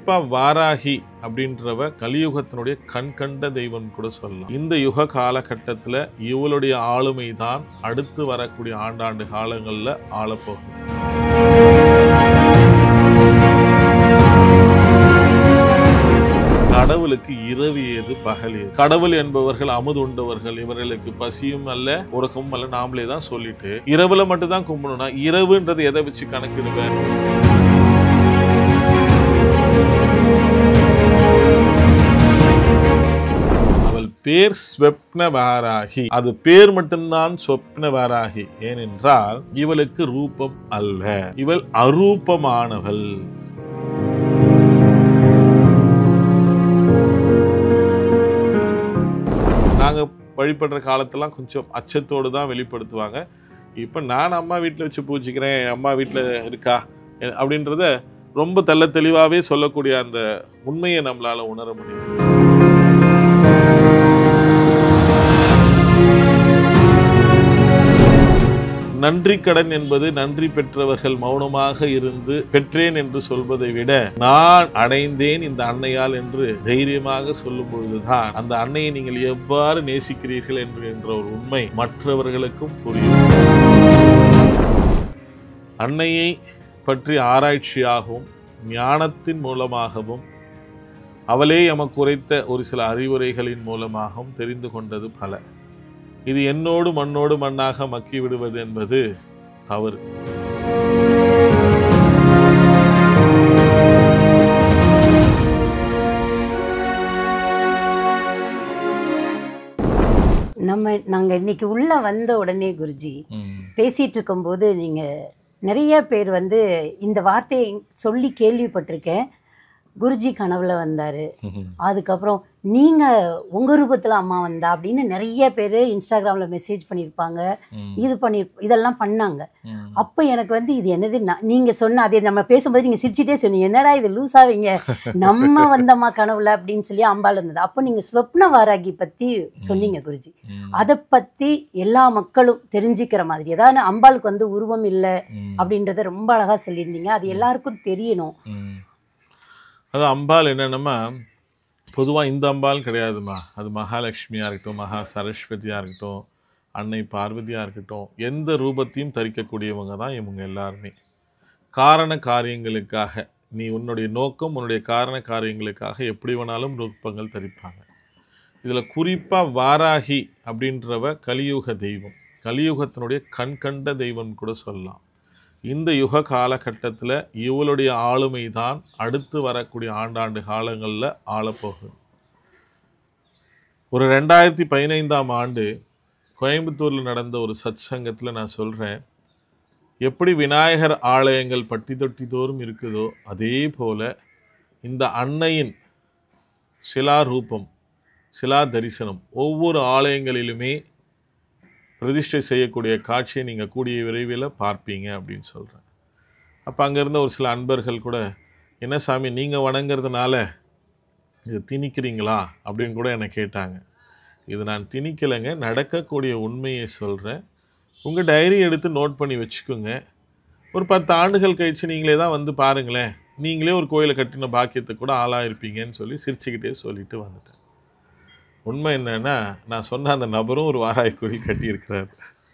குறிப்பா வாராகி அப்படின்றவ கலியுகத்தினுடைய கண் கண்ட தெய்வம் கூட சொல்லலாம் இந்த யுக காலகட்டத்துல இவளுடைய ஆளுமை தான் அடுத்து வரக்கூடிய ஆண்டாண்டு காலங்கள்ல ஆளப்போகும் கடவுளுக்கு இரவு ஏது பகல் ஏது கடவுள் என்பவர்கள் அமுது உண்டவர்கள் இவர்களுக்கு பசியும் அல்ல உறக்கமும் அல்ல நாமளே தான் சொல்லிட்டு இரவுல மட்டும் தான் கும்பிடணும்னா இரவுன்றது எதை வச்சு கணக்கிடுவேன் அவள் பேர் ஸ்வப்ன வாராகி அது பேர் மட்டும்தான் ஸ்வப்ன வாராகி ஏனென்றால் இவளுக்கு ரூபம் அல்ல இவள் அரூபமானவள் நாங்க வழிபடுற காலத்தெல்லாம் கொஞ்சம் அச்சத்தோடு தான் வெளிப்படுத்துவாங்க இப்போ நான் அம்மா வீட்டில் வச்சு பூஜிக்கிறேன் அம்மா வீட்டில் இருக்கா எ- அப்படின்றத ரொம்ப தெள்ள தெளிவாகவே சொல்லக்கூடிய அந்த உண்மையை நம்மளால உணர முடியும் நன்றி கடன் என்பது நன்றி பெற்றவர்கள் மௌனமாக இருந்து பெற்றேன் என்று சொல்வதை விட நான் அடைந்தேன் இந்த அன்னையால் என்று தைரியமாக சொல்லும் பொழுதுதான் அந்த அன்னையை நீங்கள் எவ்வாறு நேசிக்கிறீர்கள் என்று என்ற ஒரு உண்மை மற்றவர்களுக்கும் புரியும் அன்னையை பற்றி ஆராய்ச்சியாகவும் ஞானத்தின் மூலமாகவும் அவளே எமக்கு உரைத்த ஒரு சில அறிவுரைகளின் மூலமாகவும் தெரிந்து கொண்டது பல இது என்னோடு மண்ணோடு மண்ணாக மக்கி விடுவது என்பது தவறு நம்ம நாங்க இன்னைக்கு உள்ள வந்த உடனே குருஜி பேசிட்டு இருக்கும்போது நீங்க நிறைய பேர் வந்து இந்த வார்த்தையை சொல்லி கேள்விப்பட்டிருக்கேன் குருஜி கனவுல வந்தாரு அதுக்கப்புறம் நீங்க உங்க ரூபத்துல அம்மா வந்தா அப்படின்னு நிறைய பேர் இன்ஸ்டாகிராம்ல மெசேஜ் பண்ணியிருப்பாங்க இது பண்ணி இதெல்லாம் பண்ணாங்க அப்போ எனக்கு வந்து இது என்னது நான் நீங்க சொன்ன அதே நம்ம பேசும்போது நீங்க சிரிச்சிட்டே சொன்னீங்க என்னடா இது லூசாவீங்க நம்ம வந்தம்மா கனவுல அப்படின்னு சொல்லி அம்பாள் இருந்தது அப்போ நீங்க ஸ்வப்ன வாராகி பத்தி சொன்னீங்க குருஜி அதை பத்தி எல்லா மக்களும் தெரிஞ்சுக்கிற மாதிரி ஏதாவது அம்பாளுக்கு வந்து உருவம் இல்லை அப்படின்றத ரொம்ப அழகா சொல்லியிருந்தீங்க அது எல்லாருக்கும் தெரியணும் அது அம்பாள் என்னென்னமா பொதுவாக இந்த அம்பாள் கிடையாதுமா அது மகாலட்சுமியாக இருக்கட்டும் மகா சரஸ்வதியாக இருக்கட்டும் அன்னை பார்வதியாக இருக்கட்டும் எந்த ரூபத்தையும் தரிக்கக்கூடியவங்க தான் இவங்க எல்லாருமே காரண காரியங்களுக்காக நீ உன்னுடைய நோக்கம் உன்னுடைய காரண காரியங்களுக்காக எப்படி வேணாலும் ரூபங்கள் தரிப்பாங்க இதில் குறிப்பாக வாராகி அப்படின்றவ கலியுக தெய்வம் கலியுகத்தினுடைய கண் கண்ட தெய்வம் கூட சொல்லலாம் இந்த யுக காலகட்டத்தில் இவளுடைய ஆளுமை தான் அடுத்து வரக்கூடிய ஆண்டாண்டு காலங்களில் ஆளப்போகுது ஒரு ரெண்டாயிரத்தி பதினைந்தாம் ஆண்டு கோயம்புத்தூரில் நடந்த ஒரு சத் சங்கத்தில் நான் சொல்கிறேன் எப்படி விநாயகர் ஆலயங்கள் பட்டி தொட்டி தோறும் இருக்குதோ அதே போல இந்த அன்னையின் சிலா ரூபம் சிலா தரிசனம் ஒவ்வொரு ஆலயங்களிலுமே பிரதிஷ்டை செய்யக்கூடிய காட்சியை நீங்கள் கூடிய விரைவில் பார்ப்பீங்க அப்படின்னு சொல்கிறேன் அப்போ அங்கே இருந்த ஒரு சில அன்பர்கள் கூட என்ன சாமி நீங்கள் வணங்குறதுனால இது திணிக்கிறீங்களா அப்படின்னு கூட என்னை கேட்டாங்க இது நான் திணிக்கலைங்க நடக்கக்கூடிய உண்மையை சொல்கிறேன் உங்கள் டைரி எடுத்து நோட் பண்ணி வச்சுக்கோங்க ஒரு பத்து ஆண்டுகள் கழித்து நீங்களே தான் வந்து பாருங்களேன் நீங்களே ஒரு கோயிலை கட்டின பாக்கியத்துக்கு கூட ஆளாயிருப்பீங்கன்னு சொல்லி சிரிச்சுக்கிட்டே சொல்லிட்டு வந்துட்டேன் உண்மை என்னன்னா நான் சொன்ன அந்த நபரும் ஒரு வாராய் கோயில் கட்டியிருக்கிறார்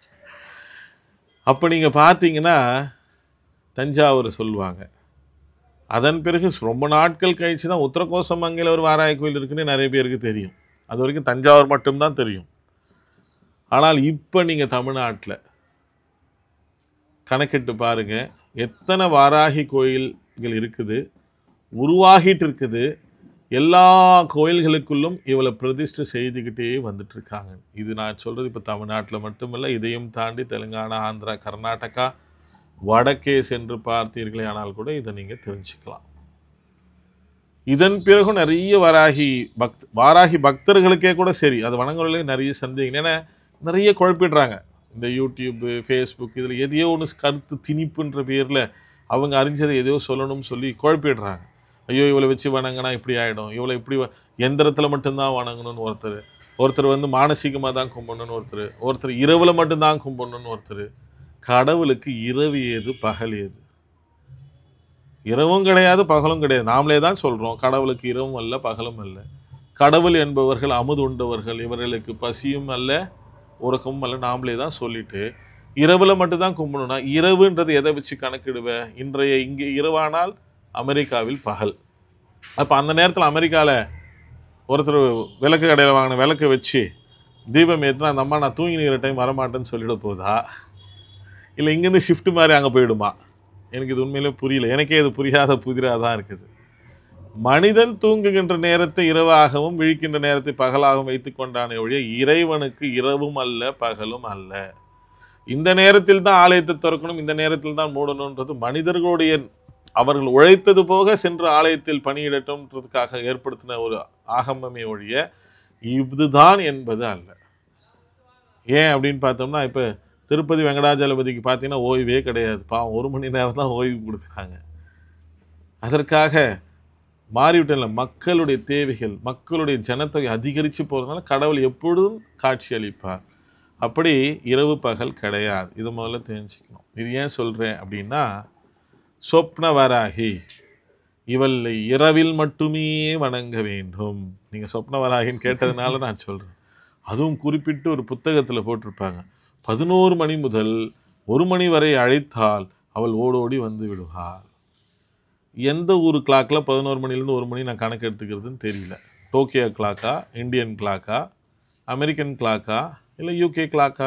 அப்போ நீங்கள் பார்த்தீங்கன்னா தஞ்சாவூர் சொல்லுவாங்க அதன் பிறகு ரொம்ப நாட்கள் கழிச்சு தான் உத்தரகோசமங்கையில் ஒரு வாராய் கோயில் இருக்குன்னு நிறைய பேருக்கு தெரியும் அது வரைக்கும் தஞ்சாவூர் மட்டும்தான் தெரியும் ஆனால் இப்போ நீங்கள் தமிழ்நாட்டில் கணக்கிட்டு பாருங்க எத்தனை வாராகி கோயில்கள் இருக்குது உருவாகிட்டு இருக்குது எல்லா கோயில்களுக்குள்ளும் இவளை பிரதிஷ்டை செய்துக்கிட்டே வந்துட்டு இருக்காங்க இது நான் சொல்றது இப்போ தமிழ்நாட்டில் மட்டுமல்ல இதையும் தாண்டி தெலுங்கானா ஆந்திரா கர்நாடகா வடக்கே சென்று பார்த்தீர்களே ஆனால் கூட இதை நீங்கள் தெரிஞ்சுக்கலாம் இதன் பிறகும் நிறைய வாராகி பக்த் வாராகி பக்தர்களுக்கே கூட சரி அது வணங்குறதுல நிறைய சந்தேகம் ஏன்னா நிறைய குழப்பிடுறாங்க இந்த யூடியூப்பு ஃபேஸ்புக் இதில் எதையோ ஒன்று கருத்து திணிப்புன்ற பேரில் அவங்க அறிஞ்சதை எதையோ சொல்லணும்னு சொல்லி குழப்பிடுறாங்க ஐயோ இவளை வச்சு வணங்கினா இப்படி ஆகிடும் இவளை இப்படி வ- எந்திரத்தில் மட்டும்தான் வணங்கணும்னு ஒருத்தர் ஒருத்தர் வந்து மானசீகமாக தான் கும்பிடணும்னு ஒருத்தர் ஒருத்தர் இரவில் மட்டும்தான் கும்பிடணும்னு ஒருத்தர் கடவுளுக்கு இரவு ஏது பகல் ஏது இரவும் கிடையாது பகலும் கிடையாது நாமளே தான் சொல்கிறோம் கடவுளுக்கு இரவும் அல்ல பகலும் அல்ல கடவுள் என்பவர்கள் அமுது உண்டவர்கள் இவர்களுக்கு பசியும் அல்ல உறக்கமும் அல்ல நாமளே தான் சொல்லிட்டு இரவில் மட்டும்தான் கும்பிடணும்னா இரவுன்றது எதை வச்சு கணக்கிடுவேன் இன்றைய இங்கே இரவானால் அமெரிக்காவில் பகல் அப்போ அந்த நேரத்தில் அமெரிக்காவில் ஒருத்தர் விளக்கு கடையில் வாங்கின விளக்கை வச்சு தீபம் ஏற்றினா அந்த அம்மா நான் தூங்கி நிற்கிற டைம் வரமாட்டேன்னு சொல்லிட போதா இல்லை இங்கேருந்து ஷிஃப்ட் மாதிரி அங்கே போயிடுமா எனக்கு இது உண்மையிலே புரியல எனக்கே இது புரியாத புதிராக தான் இருக்குது மனிதன் தூங்குகின்ற நேரத்தை இரவாகவும் விழிக்கின்ற நேரத்தை பகலாகவும் வைத்துக் கொண்டானே ஒழிய இறைவனுக்கு இரவும் அல்ல பகலும் அல்ல இந்த நேரத்தில் தான் ஆலயத்தை திறக்கணும் இந்த நேரத்தில் தான் மூடணுன்றது மனிதர்களுடைய அவர்கள் உழைத்தது போக சென்று ஆலயத்தில் பணியிடட்டும்ன்றதுக்காக ஏற்படுத்தின ஒரு ஆகமமே ஒழிய இதுதான் என்பது அல்ல ஏன் அப்படின்னு பார்த்தோம்னா இப்போ திருப்பதி வெங்கடாஜலபதிக்கு பார்த்தீங்கன்னா ஓய்வே கிடையாது பாவம் ஒரு மணி நேரம் தான் ஓய்வு கொடுக்குறாங்க அதற்காக மாறிவிட்டல மக்களுடைய தேவைகள் மக்களுடைய ஜனத்தொகை அதிகரித்து போகிறதுனால கடவுள் எப்பொழுதும் காட்சி அளிப்பார் அப்படி இரவு பகல் கிடையாது இது முதல்ல தெரிஞ்சுக்கணும் இது ஏன் சொல்கிறேன் அப்படின்னா சொப்ன வராகி இவளை இரவில் மட்டுமே வணங்க வேண்டும் நீங்கள் சொப்ன வராகின்னு கேட்டதுனால நான் சொல்கிறேன் அதுவும் குறிப்பிட்டு ஒரு புத்தகத்தில் போட்டிருப்பாங்க பதினோரு மணி முதல் ஒரு மணி வரை அழைத்தால் அவள் ஓடோடி வந்து விடுவாள் எந்த ஊர் கிளாக்கில் பதினோரு மணிலேருந்து ஒரு மணி நான் கணக்கு எடுத்துக்கிறதுன்னு தெரியல டோக்கியோ கிளாக்கா இந்தியன் கிளாக்கா அமெரிக்கன் கிளாக்கா இல்லை யூகே கிளாக்கா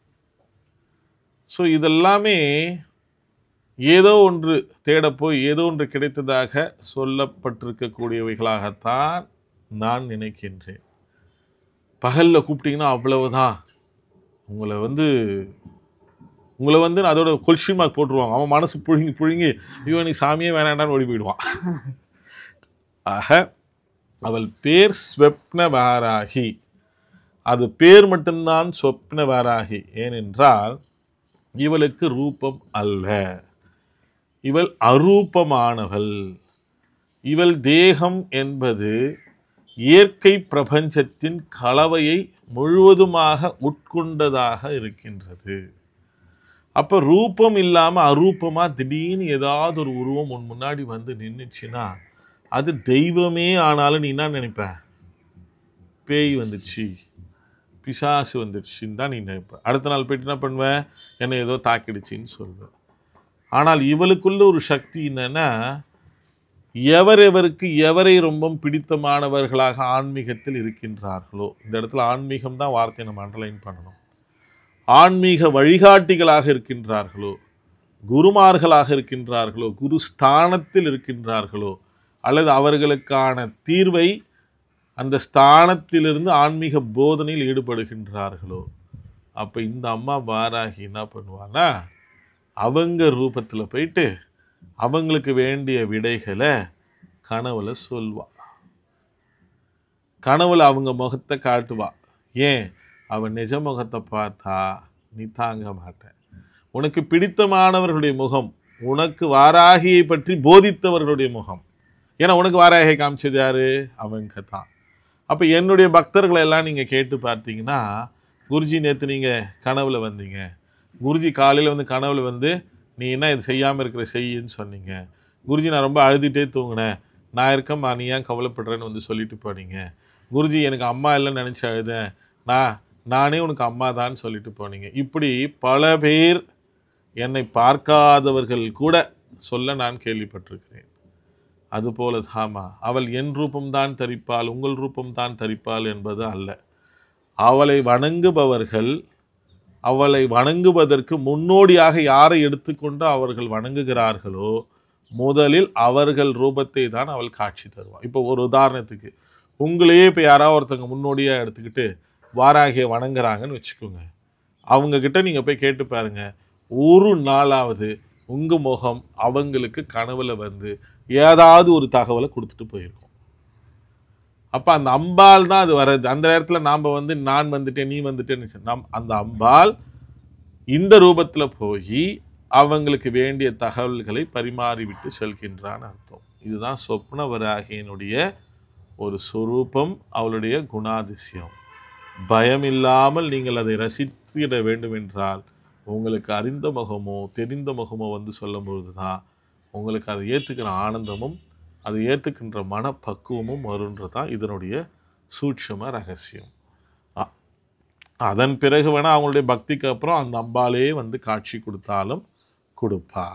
ஸோ இதெல்லாமே ஏதோ ஒன்று தேட போய் ஏதோ ஒன்று கிடைத்ததாக சொல்லப்பட்டிருக்கக்கூடியவைகளாகத்தான் நான் நினைக்கின்றேன் பகலில் கூப்பிட்டீங்கன்னா அவ்வளவுதான் உங்களை வந்து உங்களை வந்து நான் அதோட கொல்ஷின் மார்க் போட்டுருவாங்க அவன் மனசு புழுங்கி புழுங்கி ஐயோ நீ சாமியே வேணாண்டான்னு ஓடி போயிடுவான் ஆக அவள் பேர் ஸ்வப்ன வாராகி அது பேர் மட்டும்தான் சொப்ன வாராகி ஏனென்றால் இவளுக்கு ரூபம் அல்ல இவள் அரூபமானவள் இவள் தேகம் என்பது இயற்கை பிரபஞ்சத்தின் கலவையை முழுவதுமாக உட்கொண்டதாக இருக்கின்றது அப்போ ரூபம் இல்லாமல் அரூபமாக திடீர்னு ஏதாவது ஒரு உருவம் உன் முன்னாடி வந்து நின்றுச்சுன்னா அது தெய்வமே ஆனாலும் நீ என்ன நினைப்ப பேய் வந்துச்சு பிசாசு வந்துடுச்சுன்னு தான் நீ நினைப்ப அடுத்த நாள் போயிட்டு என்ன பண்ணுவேன் என்னை ஏதோ தாக்கிடுச்சின்னு சொல்வேன் ஆனால் இவளுக்குள்ள ஒரு சக்தி என்னன்னா எவரெவருக்கு எவரை ரொம்ப பிடித்தமானவர்களாக ஆன்மீகத்தில் இருக்கின்றார்களோ இந்த இடத்துல ஆன்மீகம் தான் வார்த்தையை நம்ம அண்டர்லைன் பண்ணணும் ஆன்மீக வழிகாட்டிகளாக இருக்கின்றார்களோ குருமார்களாக இருக்கின்றார்களோ குரு ஸ்தானத்தில் இருக்கின்றார்களோ அல்லது அவர்களுக்கான தீர்வை அந்த ஸ்தானத்திலிருந்து ஆன்மீக போதனையில் ஈடுபடுகின்றார்களோ அப்போ இந்த அம்மா வாராகி என்ன பண்ணுவான்னா அவங்க ரூபத்தில் போயிட்டு அவங்களுக்கு வேண்டிய விடைகளை கனவுல சொல்வா கனவுல அவங்க முகத்தை காட்டுவா ஏன் அவன் நிஜ முகத்தை பார்த்தா நீ தாங்க மாட்ட உனக்கு பிடித்தமானவர்களுடைய முகம் உனக்கு வாராகியை பற்றி போதித்தவர்களுடைய முகம் ஏன்னா உனக்கு வாராகியை காமிச்சது யாரு அவங்க தான் அப்போ என்னுடைய பக்தர்களை எல்லாம் நீங்கள் கேட்டு பார்த்தீங்கன்னா குருஜி நேற்று நீங்கள் கனவுல வந்தீங்க குருஜி காலையில் வந்து கனவுல வந்து நீ என்ன இது செய்யாமல் இருக்கிற செய்யின்னு சொன்னீங்க குருஜி நான் ரொம்ப அழுதுகிட்டே தூங்கினேன் நான் இருக்கம்மா நீ ஏன் கவலைப்படுறேன்னு வந்து சொல்லிட்டு போனீங்க குருஜி எனக்கு அம்மா இல்லைன்னு நினச்சி அழுதேன் நான் நானே உனக்கு அம்மா தான் சொல்லிட்டு போனீங்க இப்படி பல பேர் என்னை பார்க்காதவர்கள் கூட சொல்ல நான் கேள்விப்பட்டிருக்கிறேன் அதுபோல தாமா அவள் என் ரூபம்தான் தரிப்பாள் உங்கள் ரூபம்தான் தரிப்பாள் என்பது அல்ல அவளை வணங்குபவர்கள் அவளை வணங்குவதற்கு முன்னோடியாக யாரை எடுத்துக்கொண்டு அவர்கள் வணங்குகிறார்களோ முதலில் அவர்கள் ரூபத்தை தான் அவள் காட்சி தருவாள் இப்போ ஒரு உதாரணத்துக்கு உங்களையே இப்போ யாராவது ஒருத்தங்க முன்னோடியாக எடுத்துக்கிட்டு வாராகியை வணங்குறாங்கன்னு வச்சுக்கோங்க அவங்க கிட்ட நீங்கள் போய் கேட்டு பாருங்க ஒரு நாளாவது உங்கள் முகம் அவங்களுக்கு கனவுல வந்து ஏதாவது ஒரு தகவலை கொடுத்துட்டு போயிருக்கும் அப்போ அந்த அம்பாள் தான் அது வர்றது அந்த நேரத்தில் நாம் வந்து நான் வந்துட்டேன் நீ வந்துட்டேன்னு சொன்னா, நம் அந்த அம்பாள் இந்த ரூபத்தில் போய் அவங்களுக்கு வேண்டிய தகவல்களை பரிமாறிவிட்டு செல்கின்றான்னு அர்த்தம் இதுதான் சொப்ன வராகியினுடைய ஒரு சொரூபம் அவளுடைய குணாதிசயம் பயம் இல்லாமல் நீங்கள் அதை ரசித்திட வேண்டும் என்றால் உங்களுக்கு அறிந்த முகமோ தெரிந்த முகமோ வந்து சொல்லும்பொழுது தான் உங்களுக்கு அதை ஏற்றுக்கிற ஆனந்தமும் அதை ஏற்றுக்கின்ற மனப்பக்குவமும் வருன்றது தான் இதனுடைய சூட்சும ரகசியம் அ- அதன் பிறகு வேணால் அவங்களுடைய பக்திக்கு அப்புறம் அந்த அம்பாலே வந்து காட்சி கொடுத்தாலும் கொடுப்பா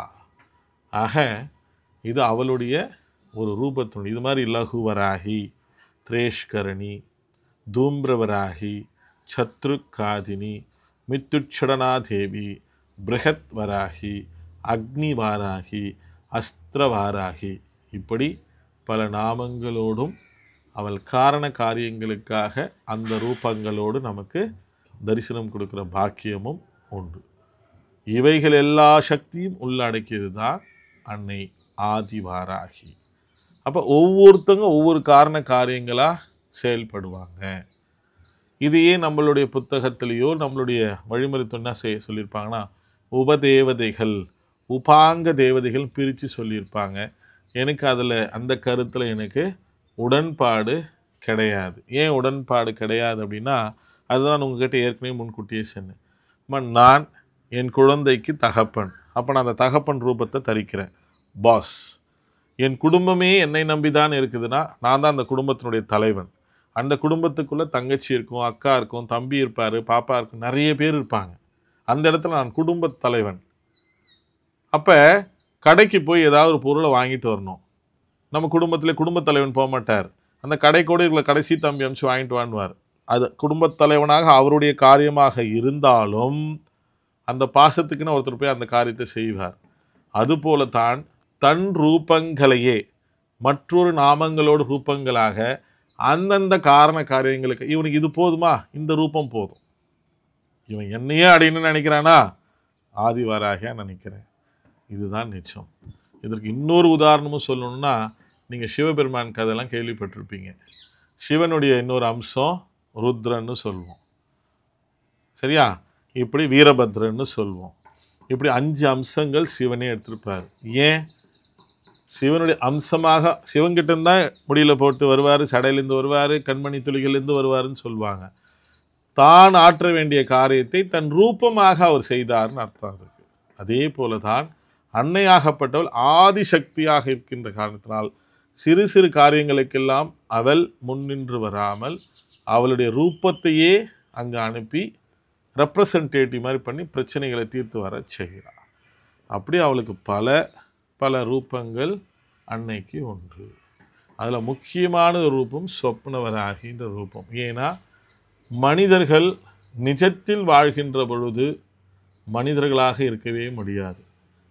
ஆக இது அவளுடைய ஒரு ரூபத்தினுடைய இது மாதிரி லகுவராகி திரேஷ்கரணி தூம்ரவராகி சத்ருக்காதினி மித்துட்சடனாதேவி பிருகத் வராகி அக்னி வாராகி அஸ்திரவாராகி இப்படி பல நாமங்களோடும் அவள் காரண காரியங்களுக்காக அந்த ரூபங்களோடு நமக்கு தரிசனம் கொடுக்குற பாக்கியமும் உண்டு இவைகள் எல்லா சக்தியும் உள்ளடக்கியது தான் அன்னை ஆதிவாராகி அப்போ ஒவ்வொருத்தங்க ஒவ்வொரு காரண காரியங்களாக செயல்படுவாங்க இதையே நம்மளுடைய புத்தகத்திலேயோ நம்மளுடைய வழிமுறை என்ன செய்ய சொல்லியிருப்பாங்கன்னா உபதேவதைகள் உபாங்க தேவதைகள் பிரித்து சொல்லியிருப்பாங்க எனக்கு அதில் அந்த கருத்தில் எனக்கு உடன்பாடு கிடையாது ஏன் உடன்பாடு கிடையாது அப்படின்னா அதுதான் உங்ககிட்ட ஏற்கனவே முன்கூட்டியே சொன்னேன் அம்மா, நான் என் குழந்தைக்கு தகப்பன் அப்போ நான் அந்த தகப்பன் ரூபத்தை தரிக்கிறேன் பாஸ் என் குடும்பமே என்னை நம்பி தான் இருக்குதுன்னா நான் தான் அந்த குடும்பத்தினுடைய தலைவன் அந்த குடும்பத்துக்குள்ளே தங்கச்சி இருக்கும் அக்கா இருக்கும் தம்பி இருப்பார் பாப்பா இருக்கும் நிறைய பேர் இருப்பாங்க அந்த இடத்துல நான் குடும்பத் தலைவன் அப்போ கடைக்கு போய் ஏதாவது ஒரு பொருளை வாங்கிட்டு வரணும் நம்ம குடும்பத்தில் குடும்பத் தலைவன் போக மாட்டார் அந்த கடை கூட இவங்களை கடைசி தம்பி அமிச்சு வாங்கிட்டு வாங்குவார் அது குடும்பத் தலைவனாக அவருடைய காரியமாக இருந்தாலும் அந்த பாசத்துக்குன்னு ஒருத்தர் போய் அந்த காரியத்தை செய்வார் அதுபோல தான் தன் ரூபங்களையே மற்றொரு நாமங்களோடு ரூபங்களாக அந்தந்த காரண காரியங்களுக்கு இவனுக்கு இது போதுமா இந்த ரூபம் போதும் இவன் என்னையே அடையணும்னு நினைக்கிறானா ஆதிவாராகியா நினைக்கிறேன் இதுதான் நிச்சயம் இதற்கு இன்னொரு உதாரணமும் சொல்லணும்னா நீங்கள் சிவபெருமான் கதையெல்லாம் கேள்விப்பட்டிருப்பீங்க சிவனுடைய இன்னொரு அம்சம் ருத்ரன்னு சொல்லுவோம் சரியா இப்படி வீரபத்ரன்னு சொல்லுவோம் இப்படி அஞ்சு அம்சங்கள் சிவனே எடுத்திருப்பார் ஏன் சிவனுடைய அம்சமாக சிவன்கிட்ட தான் முடியல போட்டு வருவார் சடையிலேருந்து வருவார் கண்மணி துளிகள்லேருந்து வருவாருன்னு சொல்லுவாங்க தான் ஆற்ற வேண்டிய காரியத்தை தன் ரூபமாக அவர் செய்தார்னு அர்த்தம் இருக்கு அதே போல தான் அன்னையாகப்பட்டவள் ஆதிசக்தியாக இருக்கின்ற காரணத்தினால் சிறு சிறு காரியங்களுக்கெல்லாம் அவள் முன்னின்று வராமல் அவளுடைய ரூபத்தையே அங்கே அனுப்பி ரெப்ரசன்டேட்டிவ் மாதிரி பண்ணி பிரச்சனைகளை தீர்த்து வர செய்கிறார் அப்படி அவளுக்கு பல பல ரூபங்கள் அன்னைக்கு உண்டு அதில் முக்கியமான ஒரு ரூபம் சொப்னவராகின்ற ரூபம் ஏன்னா மனிதர்கள் நிஜத்தில் வாழ்கின்ற பொழுது மனிதர்களாக இருக்கவே முடியாது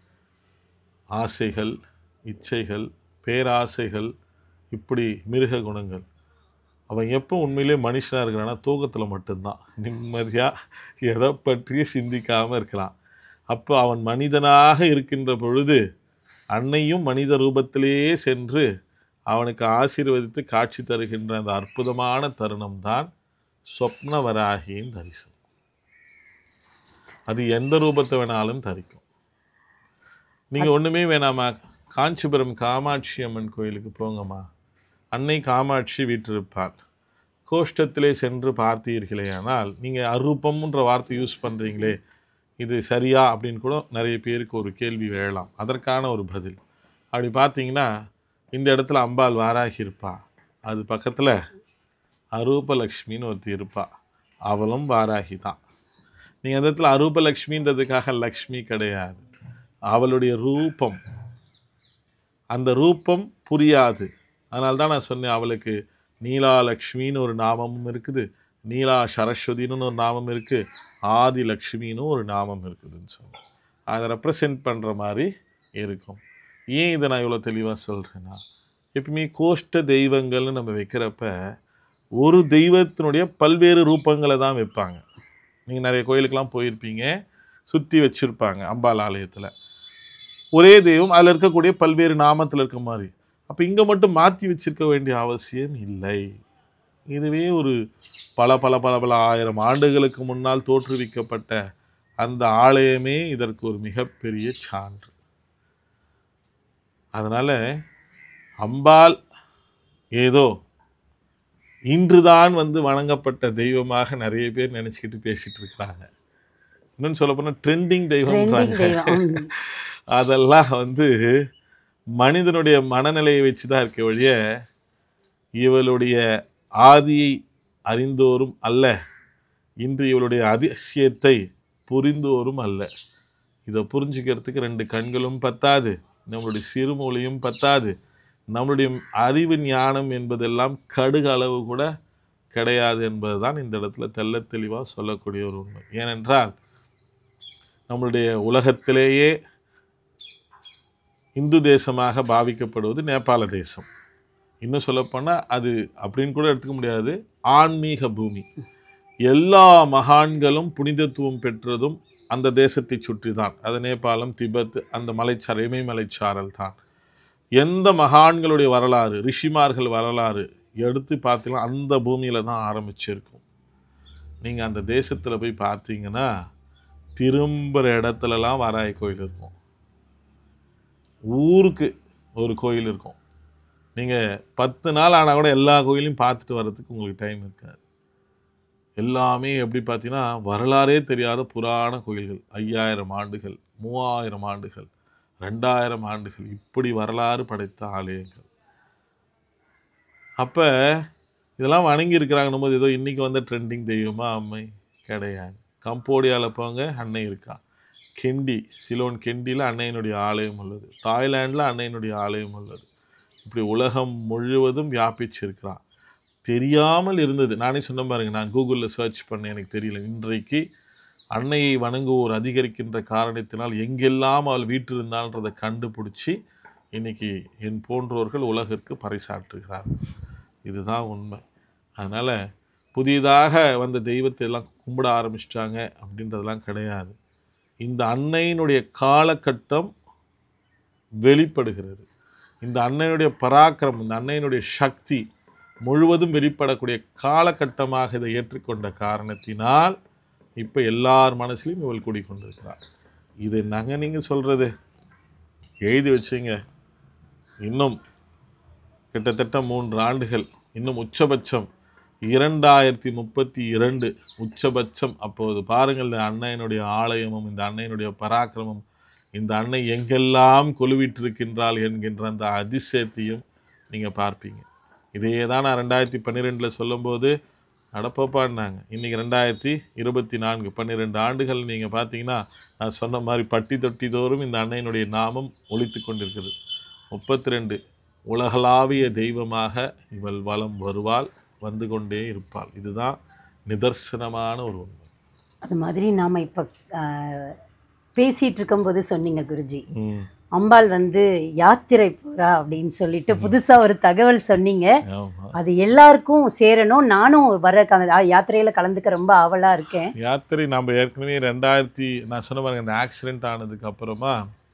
ஆசைகள் இச்சைகள் பேராசைகள் இப்படி மிருக குணங்கள் அவன் எப்போ உண்மையிலே மனுஷனாக இருக்கிறான்னா தூக்கத்தில் மட்டும்தான் நிம்மதியாக எதை பற்றியும் சிந்திக்காமல் இருக்கலாம் அப்போ அவன் மனிதனாக இருக்கின்ற பொழுது அன்னையும் மனித ரூபத்திலேயே சென்று அவனுக்கு ஆசீர்வதித்து காட்சி தருகின்ற அந்த அற்புதமான தருணம் தான் சொப்னவராகியின் தரிசனம் அது எந்த ரூபத்தை வேணாலும் தரிக்கும் நீங்கள் ஒன்றுமே வேணாமா காஞ்சிபுரம் காமாட்சி அம்மன் கோயிலுக்கு போங்கம்மா அன்னை காமாட்சி வீற்றிருப்பாள் கோஷ்டத்திலே சென்று பார்த்தீர்களேயானால் நீங்கள் அரூபம்ன்ற வார்த்தை யூஸ் பண்ணுறீங்களே இது சரியா அப்படின்னு கூட நிறைய பேருக்கு ஒரு கேள்வி எழலாம் அதற்கான ஒரு பதில் அப்படி பார்த்தீங்கன்னா இந்த இடத்துல அம்பாள் வாராகி இருப்பா அது பக்கத்தில் அரூபலக்ஷ்மின்னு ஒருத்தி இருப்பா அவளும் வாராகி தான் நீங்கள் அந்த இடத்துல அரூபலக்ஷ்மின்றதுக்காக லக்ஷ்மி கிடையாது அவளுடைய ரூபம் அந்த ரூபம் புரியாது அதனால தான் நான் சொன்னேன் அவளுக்கு நீலாலக்ஷ்மின்னு ஒரு நாமமும் இருக்குது நீலா சரஸ்வதின்னு ஒரு நாமம் இருக்குது ஆதி லக்ஷ்மின்னு ஒரு நாமம் இருக்குதுன்னு சொன்னேன் அதை ரெப்ரசன்ட் பண்ணுற மாதிரி இருக்கும் ஏன் இதை நான் இவ்வளோ தெளிவாக சொல்கிறேன்னா எப்பவுமே கோஷ்ட தெய்வங்கள்னு நம்ம வைக்கிறப்ப ஒரு தெய்வத்தினுடைய பல்வேறு ரூபங்களை தான் வைப்பாங்க நீங்கள் நிறைய கோயிலுக்கெல்லாம் போயிருப்பீங்க சுற்றி வச்சுருப்பாங்க அம்பாள் ஆலயத்தில் ஒரே தெய்வம் அதில் இருக்கக்கூடிய பல்வேறு நாமத்தில் இருக்க மாதிரி அப்போ இங்கே மட்டும் மாற்றி வச்சிருக்க வேண்டிய அவசியம் இல்லை இதுவே ஒரு பல பல பல பல ஆயிரம் ஆண்டுகளுக்கு முன்னால் தோற்றுவிக்கப்பட்ட அந்த ஆலயமே இதற்கு ஒரு மிகப்பெரிய சான்று அதனால் அம்பாள் ஏதோ இன்றுதான் வந்து வணங்கப்பட்ட தெய்வமாக நிறைய பேர் நினச்சிக்கிட்டு பேசிட்டு இருக்கிறாங்க இன்னும் சொல்ல போனால் ட்ரெண்டிங் ட்ரெண்டிங் தெய்வம்ன்றாங்க தெய்வம் ம். அதெல்லாம் வந்து மனிதனுடைய மனநிலையை வச்சு தான் இருக்க ஒழிய இவளுடைய ஆதியை அறிந்தோரும் அல்ல இன்று இவளுடைய அதிசயத்தை புரிந்தோரும் அல்ல இதை புரிஞ்சுக்கிறதுக்கு ரெண்டு கண்களும் பத்தாது நம்மளுடைய சிறுமொழியும் பத்தாது நம்மளுடைய அறிவு ஞானம் என்பதெல்லாம் கடுகு அளவு கூட கிடையாது என்பதுதான் இந்த இடத்துல தெள்ளத் தெளிவாக சொல்லக்கூடிய ஒரு உண்மை ஏனென்றால் நம்மளுடைய உலகத்திலேயே இந்து தேசமாக பாவிக்கப்படுவது நேபாள தேசம் இன்னும் சொல்லப்போனால் அது அப்படின்னு கூட எடுத்துக்க முடியாது ஆன்மீக பூமி எல்லா மகான்களும் புனிதத்துவம் பெற்றதும் அந்த தேசத்தை சுற்றி தான் அது நேபாளம் திபெத் அந்த மலைச்சார இமயமலைச்சாரல் தான் எந்த மகான்களுடைய வரலாறு ரிஷிமார்கள் வரலாறு எடுத்து பார்த்தீங்கன்னா அந்த பூமியில் தான் ஆரம்பிச்சிருக்கும் நீங்கள் அந்த தேசத்தில் போய் பார்த்தீங்கன்னா திரும்புகிற இடத்துலலாம் வாராய் கோயில் இருக்கும் ஊருக்கு ஒரு கோயில் இருக்கும் நீங்கள் பத்து நாள் ஆனால் கூட எல்லா கோயிலையும் பார்த்துட்டு வர்றதுக்கு உங்களுக்கு டைம் இருக்காது எல்லாமே எப்படி பார்த்தீங்கன்னா வரலாறே தெரியாத புராண கோயில்கள் ஐயாயிரம் ஆண்டுகள் மூவாயிரம் ஆண்டுகள் ரெண்டாயிரம் ஆண்டுகள் இப்படி வரலாறு படைத்த ஆலயங்கள் அப்போ இதெல்லாம் வணங்கி இருக்கிறாங்கன்னும் போது ஏதோ இன்றைக்கி வந்த ட்ரெண்டிங் தெய்வமா அம்மை கிடையாது கம்போடியாவில் போங்க அன்னை இருக்கா கெண்டி சிலோன் கெண்டியில் அன்னையினுடைய ஆலயம் உள்ளது தாய்லாண்டில் அன்னையினுடைய ஆலயம் உள்ளது இப்படி உலகம் முழுவதும் வியாபிச்சிருக்கிறான் தெரியாமல் இருந்தது நானே சொன்ன பாருங்க நான் கூகுளில் சர்ச் பண்ணேன் எனக்கு தெரியல இன்றைக்கு அன்னையை வணங்குவோர் அதிகரிக்கின்ற காரணத்தினால் எங்கெல்லாம் அவள் வீற்றிருந்தான்றதை கண்டுபிடிச்சி இன்னைக்கு என் போன்றோர்கள் உலகிற்கு பறைசாற்றுகிறார் இதுதான் உண்மை அதனால் புதிதாக வந்த தெய்வத்தை எல்லாம் கும்பிட ஆரம்பிச்சிட்டாங்க அப்படின்றதெல்லாம் கிடையாது இந்த அன்னையினுடைய காலகட்டம் வெளிப்படுகிறது இந்த அன்னையினுடைய பராக்கிரம் இந்த அன்னையினுடைய சக்தி முழுவதும் வெளிப்படக்கூடிய காலகட்டமாக இதை ஏற்றுக்கொண்ட காரணத்தினால் இப்போ எல்லார் மனசுலையும் இவள் கூடிக்கொண்டிருக்கிறார் இது நாங்கள் நீங்கள் சொல்கிறது எழுதி வச்சுங்க இன்னும் கிட்டத்தட்ட மூன்று ஆண்டுகள் இன்னும் உச்சபட்சம் இரண்டாயிரத்தி முப்பத்தி இரண்டு உச்சபட்சம் அப்போது பாருங்கள் இந்த அன்னையினுடைய ஆலயமும் இந்த அன்னையினுடைய பராக்கிரமம் இந்த அன்னை எங்கெல்லாம் கொலுவிட்டிருக்கின்றாள் என்கின்ற அந்த அதிசயத்தையும் நீங்கள் பார்ப்பீங்க இதே தான் நான் ரெண்டாயிரத்தி பன்னிரெண்டில் சொல்லும்போது நடப்பப்பான்னாங்க இன்றைக்கி ரெண்டாயிரத்தி இருபத்தி நான்கு பன்னிரெண்டு ஆண்டுகள் நீங்கள் பார்த்தீங்கன்னா நான் சொன்ன மாதிரி பட்டி தொட்டி தோறும் இந்த அன்னையினுடைய நாமம் ஒலித்து கொண்டிருக்கிறது முப்பத்தி ரெண்டு உலகளாவிய தெய்வமாக இவள் வலம் வருவாள் வந்து கொண்டே இருப்பாள் இதுதான் நிதர்சனமான ஒரு உண்மை அது மாதிரி நாம் இப்போ பேசிகிட்டு இருக்கும்போது சொன்னீங்க குருஜி ம் அம்பாள் வந்து யாத்திரை போறா அப்படின்னு சொல்லிட்டு புதுசாக ஒரு தகவல் சொன்னீங்க ஆமாம் அது எல்லாருக்கும் சேரணும் நானும் வர க- யாத்திரையில் கலந்துக்க ரொம்ப ஆவலாக இருக்கேன் யாத்திரை நம்ம ஏற்கனவே ரெண்டாயிரத்தி நான் சொன்ன பாருங்க இந்த ஆக்சிடெண்ட் ஆனதுக்கு அப்புறமா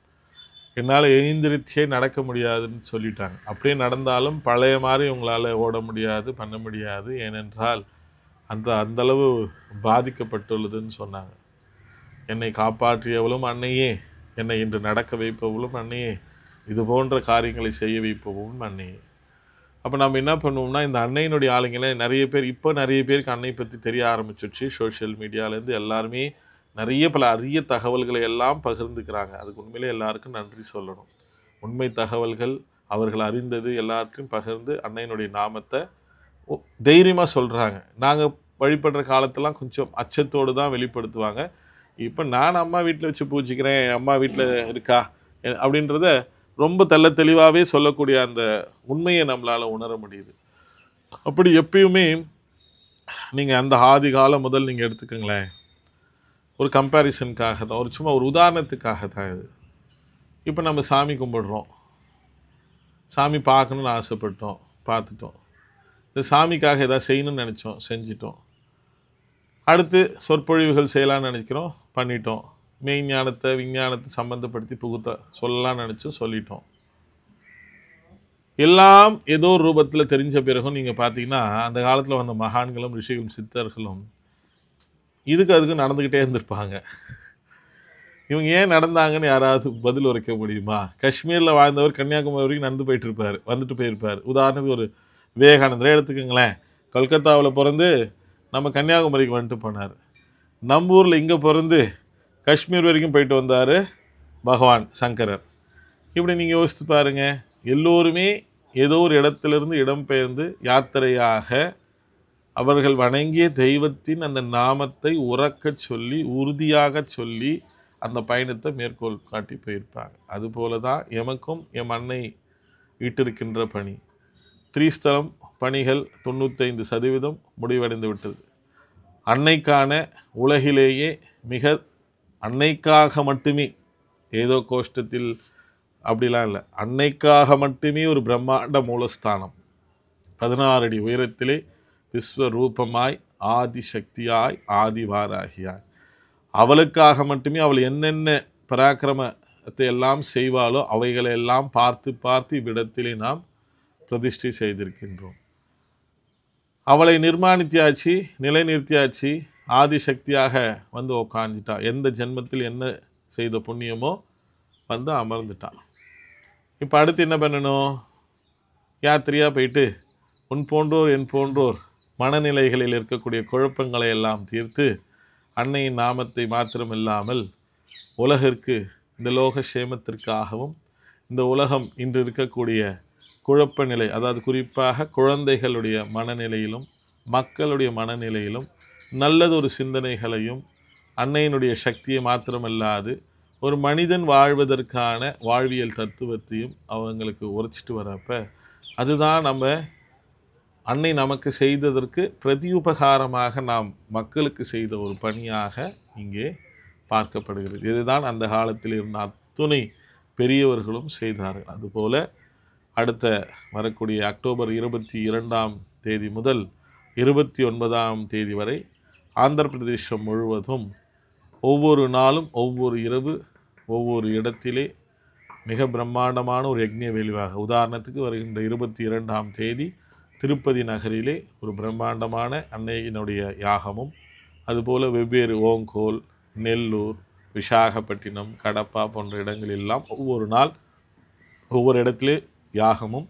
என்னால் எழுந்திருச்சே நடக்க முடியாதுன்னு சொல்லிட்டாங்க அப்படியே நடந்தாலும் பழைய மாதிரி உங்களால் ஓட முடியாது பண்ண முடியாது ஏனென்றால் அந்த அந்தளவு பாதிக்கப்பட்டுள்ளதுன்னு சொன்னாங்க என்னை காப்பாற்றியவளும் அன்னையே என்னை இன்று நடக்க வைப்பவளும் அன்னையே இது போன்ற காரியங்களை செய்ய வைப்பவளும் அன்னையே அப்போ நம்ம என்ன பண்ணுவோம்னா இந்த அன்னையினுடைய ஆளுங்களே நிறைய பேர் இப்போ நிறைய பேருக்கு அன்னை பற்றி தெரிய ஆரம்பிச்சிடுச்சு சோஷியல் மீடியாலேருந்து எல்லாருமே நிறைய பல அரிய தகவல்களை எல்லாம் பகிர்ந்துக்கிறாங்க அதுக்கு உண்மையிலே எல்லாருக்கும் நன்றி சொல்லணும் உண்மை தகவல்கள் அவர்கள் அறிந்தது எல்லாருக்கும் பகிர்ந்து அன்னையினுடைய நாமத்தை தைரியமாக சொல்கிறாங்க நாங்கள் வழிபடுற காலத்தெல்லாம் கொஞ்சம் அச்சத்தோடு தான் வெளிப்படுத்துவாங்க இப்போ நான் அம்மா வீட்டில் வச்சு பூஜிக்கிறேன் என் அம்மா வீட்டில் இருக்கா எ- அப்படின்றத ரொம்ப தெள்ள தெளிவாகவே சொல்லக்கூடிய அந்த உண்மையை நம்மளால் உணர முடியுது அப்படி எப்பயுமே நீங்கள் அந்த ஆதி காலம் முதல் நீங்கள் எடுத்துக்கங்களேன் ஒரு கம்பேரிசனுக்காக தான் ஒரு சும்மா ஒரு உதாரணத்துக்காக தான் இது இப்போ நம்ம சாமி கும்பிடுறோம் சாமி பார்க்கணுன்னு ஆசைப்பட்டோம் பார்த்துட்டோம் இந்த சாமிக்காக ஏதாவது செய்யணும்னு நினச்சோம் செஞ்சிட்டோம் அடுத்து சொற்பொழிவுகள் செய்யலாம்னு நினைக்கிறோம் பண்ணிட்டோம் மெய்ஞானத்தை விஞ்ஞானத்தை சம்மந்தப்படுத்தி புகுத்த சொல்லலாம்னு நினச்சோம் சொல்லிட்டோம் எல்லாம் ஏதோ ஒரு ரூபத்தில் தெரிஞ்ச பிறகும் நீங்கள் பார்த்தீங்கன்னா அந்த காலத்தில் வந்த மகான்களும் ரிஷிகளும் சித்தர்களும் இதுக்கு அதுக்கு நடந்துக்கிட்டே இருந்திருப்பாங்க இவங்க ஏன் நடந்தாங்கன்னு யாராவது பதில் உரைக்க முடியுமா காஷ்மீரில் வாழ்ந்தவர் கன்னியாகுமரி வரைக்கும் நடந்து போயிட்டு இருப்பார் வந்துட்டு போயிருப்பார் உதாரணத்துக்கு ஒரு விவேகானந்தரே எடுத்துக்கோங்களேன் கல்கத்தாவில் பிறந்து நம்ம கன்னியாகுமரிக்கு வந்துட்டு போனார் நம்ம ஊரில் இங்கே பிறந்து காஷ்மீர் வரைக்கும் போயிட்டு வந்தார் பகவான் சங்கரர் இப்படி நீங்கள் யோசித்து பாருங்க எல்லோருமே ஏதோ ஒரு இடத்திலிருந்து இடம்பெயர்ந்து யாத்திரையாக அவர்கள் வணங்கிய தெய்வத்தின் அந்த நாமத்தை உறக்கச் சொல்லி உறுதியாக சொல்லி அந்த பயணத்தை மேற்கோள் காட்டி போயிருப்பாங்க அதுபோல தான் எமக்கும் எம் அன்னை ஈட்டிருக்கின்ற பணி திரிஸ்தலம் பணிகள் தொண்ணூத்தைந்து சதவீதம் முடிவடைந்து விட்டது அன்னைக்கான உலகிலேயே மிக அன்னைக்காக மட்டுமே ஏதோ கோஷ்டத்தில் அப்படிலாம் இல்லை அன்னைக்காக மட்டுமே ஒரு பிரம்மாண்ட மூலஸ்தானம் பதினாறு அடி உயரத்திலே விஸ்வரூபமாய் ஆதிசக்தியாய் ஆதிவாராகியாய் அவளுக்காக மட்டுமே அவள் என்னென்ன பராக்கிரமத்தை எல்லாம் செய்வாளோ அவைகளை எல்லாம் பார்த்து பார்த்து இவ்விடத்திலே நாம் பிரதிஷ்டை செய்திருக்கின்றோம் அவளை நிர்மாணித்தியாச்சு நிலைநிறுத்தியாச்சு ஆதிசக்தியாக வந்து உக்காந்துட்டா எந்த ஜென்மத்தில் என்ன செய்த புண்ணியமோ வந்து அமர்ந்துட்டான் இப்போ அடுத்து என்ன பண்ணணும் யாத்திரையாக போயிட்டு உன் போன்றோர் என் போன்றோர் மனநிலைகளில் இருக்கக்கூடிய குழப்பங்களை எல்லாம் தீர்த்து அன்னையின் நாமத்தை மாத்திரமில்லாமல் உலகிற்கு இந்த லோக சேமத்திற்காகவும் இந்த உலகம் இன்று இருக்கக்கூடிய குழப்ப நிலை அதாவது குறிப்பாக குழந்தைகளுடைய மனநிலையிலும் மக்களுடைய மனநிலையிலும் நல்லதொரு சிந்தனைகளையும் அன்னையினுடைய சக்தியை மாத்திரமல்லாது ஒரு மனிதன் வாழ்வதற்கான வாழ்வியல் தத்துவத்தையும் அவங்களுக்கு உரைச்சிட்டு வரப்ப அதுதான் நம்ம அன்னை நமக்கு செய்ததற்கு பிரதியுபகாரமாக நாம் மக்களுக்கு செய்த ஒரு பணியாக இங்கே பார்க்கப்படுகிறது இதுதான் அந்த காலத்தில் இருந்த அத்துணை பெரியவர்களும் செய்தார்கள் அதுபோல அடுத்த வரக்கூடிய அக்டோபர் இருபத்தி இரண்டாம் தேதி முதல் இருபத்தி ஒன்பதாம் தேதி வரை ஆந்திர பிரதேசம் முழுவதும் ஒவ்வொரு நாளும் ஒவ்வொரு இரவு ஒவ்வொரு இடத்திலே மிக பிரம்மாண்டமான ஒரு யக்ஞ வெளிவாக உதாரணத்துக்கு வருகின்ற இருபத்தி இரண்டாம் தேதி திருப்பதி நகரிலே ஒரு பிரம்மாண்டமான அன்னையினுடைய யாகமும் அதுபோல வெவ்வேறு ஓங்கோல் நெல்லூர் விசாகப்பட்டினம் கடப்பா போன்ற இடங்களெல்லாம் ஒவ்வொரு நாள் ஒவ்வொரு இடத்திலே யாகமும்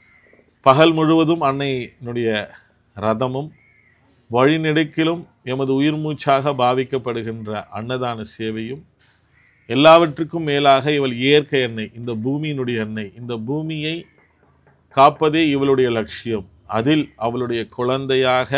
பகல் முழுவதும் அன்னையினுடைய ரதமும் வழிநெடுக்கிலும் எமது உயிர் மூச்சாக பாவிக்கப்படுகின்ற அன்னதான சேவையும் எல்லாவற்றுக்கும் மேலாக இவள் இயற்கை அன்னை இந்த பூமியினுடைய அன்னை இந்த பூமியை காப்பதே இவளுடைய லட்சியம் அதில் அவளுடைய குழந்தையாக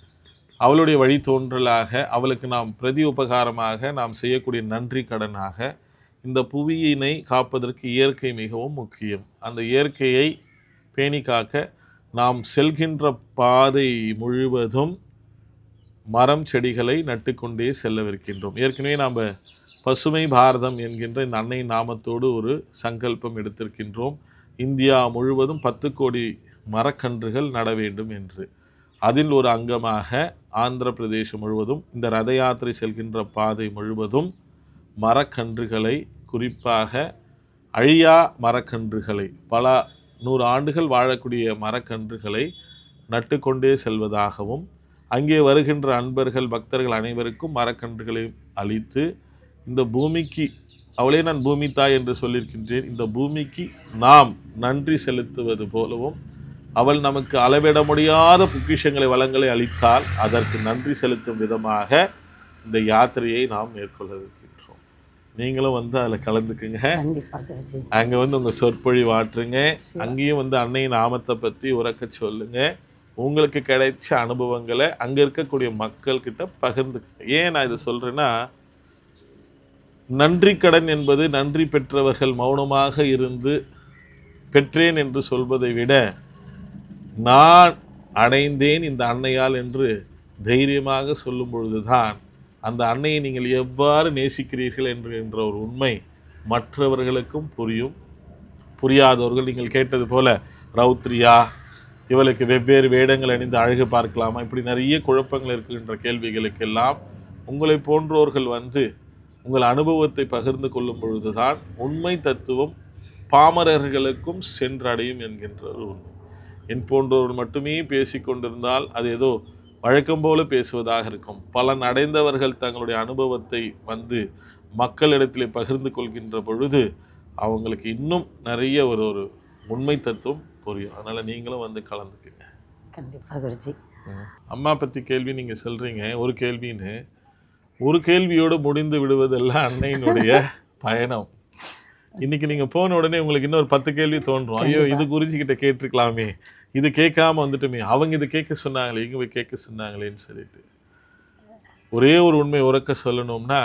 அவளுடைய வழித்தோன்றலாக அவளுக்கு நாம் பிரதி உபகாரமாக நாம் செய்யக்கூடிய நன்றி கடனாக இந்த புவியினை காப்பதற்கு இயற்கை மிகவும் முக்கியம் அந்த இயற்கையை பேணி காக்க நாம் செல்கின்ற பாதை முழுவதும் மரம் செடிகளை நட்டுக்கொண்டே செல்லவிருக்கின்றோம் ஏற்கனவே நாம் பசுமை பாரதம் என்கின்ற இந்த அன்னை நாமத்தோடு ஒரு சங்கல்பம் எடுத்திருக்கின்றோம் இந்தியா முழுவதும் பத்து கோடி மரக்கன்றுகள் நட வேண்டும் என்று அதில் ஒரு அங்கமாக ஆந்திர பிரதேசம் முழுவதும் இந்த ரத யாத்திரை செல்கின்ற பாதை முழுவதும் மரக்கன்றுகளை குறிப்பாக அழியா மரக்கன்றுகளை பல நூறு ஆண்டுகள் வாழக்கூடிய மரக்கன்றுகளை நட்டுக்கொண்டே செல்வதாகவும் அங்கே வருகின்ற அன்பர்கள் பக்தர்கள் அனைவருக்கும் மரக்கன்றுகளை அளித்து இந்த பூமிக்கு அவளே நான் பூமி தாய் என்று சொல்லியிருக்கின்றேன் இந்த பூமிக்கு நாம் நன்றி செலுத்துவது போலவும் அவள் நமக்கு அளவிட முடியாத பொக்கிஷங்களை வளங்களை அளித்தால் அதற்கு நன்றி செலுத்தும் விதமாக இந்த யாத்திரையை நாம் மேற்கொள்ள இருக்கின்றோம் நீங்களும் வந்து அதில் கலந்துக்குங்க கண்டிப்பா குருஜி அங்கே வந்து உங்கள் சொற்பொழிவு ஆற்றுங்க அங்கேயும் வந்து அன்னை நாமத்தை பற்றி உறக்க சொல்லுங்க உங்களுக்கு கிடைச்ச அனுபவங்களை அங்கே இருக்கக்கூடிய மக்கள்கிட்ட பகிர்ந்துக்க ஏன் நான் இதை சொல்கிறேன்னா நன்றி கடன் என்பது நன்றி பெற்றவர்கள் மௌனமாக இருந்து பெற்றேன் என்று சொல்வதை விட நான் அடைந்தேன் இந்த அன்னையால் என்று தைரியமாக சொல்லும் பொழுதுதான் அந்த அன்னையை நீங்கள் எவ்வாறு நேசிக்கிறீர்கள் என்று என்ற ஒரு உண்மை மற்றவர்களுக்கும் புரியும் புரியாதவர்கள் நீங்கள் கேட்டது போல ரௌத்ரியா இவளுக்கு வெவ்வேறு வேடங்கள் அணிந்து அழகு பார்க்கலாமா இப்படி நிறைய குழப்பங்கள் இருக்கின்ற கேள்விகளுக்கெல்லாம் உங்களை போன்றோர்கள் வந்து உங்கள் அனுபவத்தை பகிர்ந்து கொள்ளும் பொழுதுதான் உண்மை தத்துவம் பாமரர்களுக்கும் சென்றடையும் என்கின்ற ஒரு உண்மை என் போன்றோர் மட்டுமே பேசிக்கொண்டிருந்தால் அது ஏதோ வழக்கம் போல பேசுவதாக இருக்கும் பலன் அடைந்தவர்கள் தங்களுடைய அனுபவத்தை வந்து மக்களிடத்திலே பகிர்ந்து கொள்கின்ற பொழுது அவங்களுக்கு இன்னும் நிறைய ஒரு ஒரு உண்மை தத்துவம் புரியும் அதனால் நீங்களும் வந்து கலந்துக்குங்க கண்டிப்பா குருஜி அம்மா பற்றி கேள்வி நீங்கள் சொல்கிறீங்க ஒரு கேள்வின்னு ஒரு கேள்வியோடு முடிந்து விடுவதெல்லாம் அன்னையினுடைய பயணம் இன்னைக்கு நீங்க போன உடனே உங்களுக்கு இன்னொரு பத்து கேள்வி தோன்றும் ஐயோ இது குருஜி கிட்ட கேட்டிருக்கலாமே இது கேட்காம வந்துட்டுமே அவங்க இது கேட்க சொன்னாங்களே இங்க போய் கேட்க சொன்னாங்களேன்னு சொல்லிட்டு ஒரே ஒரு உண்மை உறக்க சொல்லணும்னா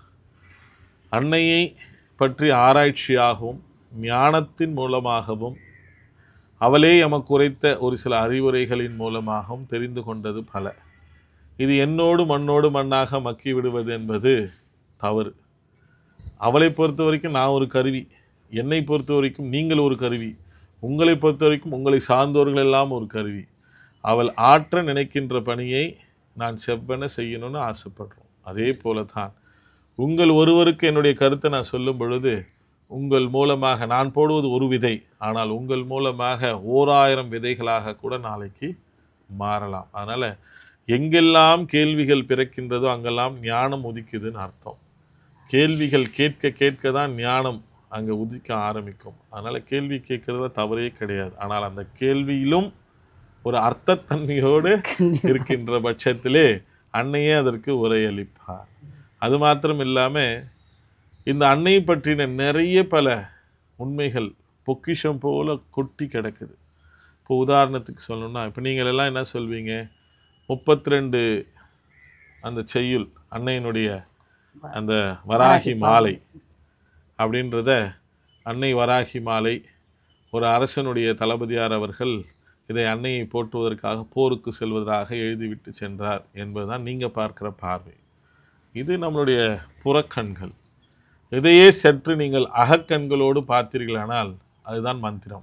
அன்னையை பற்றி ஆராய்ச்சியாகவும் ஞானத்தின் மூலமாகவும் அவளே எமக்கு உரைத்த ஒரு சில அறிவுரைகளின் மூலமாகவும் தெரிந்து கொண்டது பல இது என்னோடு மண்ணோடு மண்ணாக மக்கி விடுவது என்பது தவறு அவளை பொறுத்த வரைக்கும் நான் ஒரு கருவி என்னை பொறுத்த வரைக்கும் நீங்கள் ஒரு கருவி உங்களை பொறுத்த வரைக்கும் உங்களை சார்ந்தவர்கள் எல்லாம் ஒரு கருவி அவள் ஆற்ற நினைக்கின்ற பணியை நான் செவ்வன செய்யணும்னு ஆசைப்படுறோம் அதே போல தான் உங்கள் ஒருவருக்கு என்னுடைய கருத்தை நான் சொல்லும் பொழுது உங்கள் மூலமாக நான் போடுவது ஒரு விதை ஆனால் உங்கள் மூலமாக ஓராயிரம் விதைகளாக கூட நாளைக்கு மாறலாம் அதனால் எங்கெல்லாம் கேள்விகள் பிறக்கின்றதோ அங்கெல்லாம் ஞானம் உதிக்குதுன்னு அர்த்தம் கேள்விகள் கேட்க கேட்க தான் ஞானம் அங்கே உதிக்க ஆரம்பிக்கும் அதனால் கேள்வி கேட்கறதுல தவறே கிடையாது ஆனால் அந்த கேள்வியிலும் ஒரு அர்த்தத்தன்மையோடு இருக்கின்ற பட்சத்திலே அன்னையே அதற்கு உரையளிப்பார் அது மாத்திரம் இல்லாமல் இந்த அன்னை பற்றின நிறைய பல உண்மைகள் பொக்கிஷம் போல கொட்டி கிடக்குது இப்போ உதாரணத்துக்கு சொல்லணும்னா இப்போ நீங்கள் எல்லாம் என்ன சொல்வீங்க முப்பத்தி ரெண்டு அந்த செய்யுள் அன்னையினுடைய அந்த வராகி மாலை அப்படின்றத அன்னை வராகி மாலை ஒரு அரசனுடைய தளபதியார் அவர்கள் இதை அன்னையை போற்றுவதற்காக போருக்கு செல்வதாக எழுதிவிட்டு சென்றார் என்பதுதான் நீங்கள் பார்க்கிற பார்வை இது நம்மளுடைய புறக்கண்கள் இதையே சற்று நீங்கள் அகக்கண்களோடு பார்த்தீர்களானால் அதுதான் மந்திரம்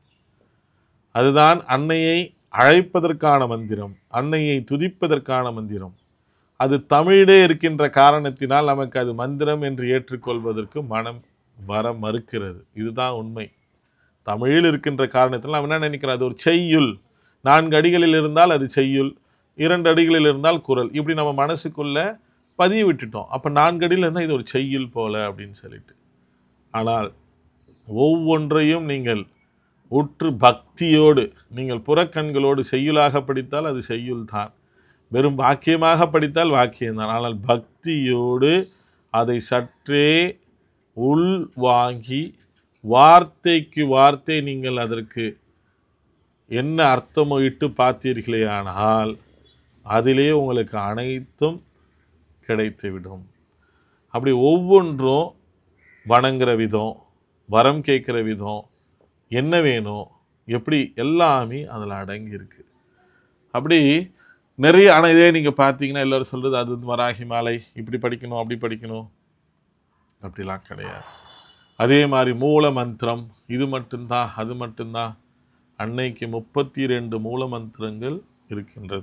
அதுதான் அன்னையை அழைப்பதற்கான மந்திரம் அன்னையை துதிப்பதற்கான மந்திரம் அது தமிழிலே இருக்கின்ற காரணத்தினால் நமக்கு அது மந்திரம் என்று ஏற்றுக்கொள்வதற்கு மனம் வர மறுக்கிறது இதுதான் உண்மை தமிழில் இருக்கின்ற காரணத்தினால் நம்ம என்ன நினைக்கிறோம் அது ஒரு செய்யுள் நான்கு அடிகளில் இருந்தால் அது செய்யுள் இரண்டு அடிகளில் இருந்தால் குரல் இப்படி நம்ம மனசுக்குள்ள பதிய விட்டுட்டோம் அப்போ நான்கு அடியில் இருந்தால் இது ஒரு செய்யுள் போல அப்படின்னு சொல்லிட்டு ஆனால் ஒவ்வொன்றையும் நீங்கள் உற்று பக்தியோடு நீங்கள் புறக்கண்களோடு செய்யுளாக படித்தால் அது செய்யுள் தான் வெறும் வாக்கியமாக படித்தால் வாக்கியம்தான் ஆனால் பக்தியோடு அதை சற்றே உள் வாங்கி வார்த்தைக்கு வார்த்தை நீங்கள் அதற்கு என்ன அர்த்தமோ இட்டு பார்த்தீர்களே ஆனால் அதிலே உங்களுக்கு அனைத்தும் கிடைத்துவிடும் அப்படி ஒவ்வொன்றும் வணங்குற விதம் வரம் கேட்குற விதம் என்ன வேணும் எப்படி எல்லாமே அதில் அடங்கி இருக்கு அப்படி நிறைய ஆனால் இதே நீங்கள் பார்த்தீங்கன்னா எல்லோரும் சொல்கிறது அது வந்து வராகி மாலை இப்படி படிக்கணும் அப்படி படிக்கணும் அப்படிலாம் கிடையாது அதே மாதிரி மூல மந்திரம் இது மட்டும்தான் அது மட்டும்தான் அன்னைக்கு முப்பத்தி ரெண்டு மூல மந்திரங்கள் இருக்கின்றது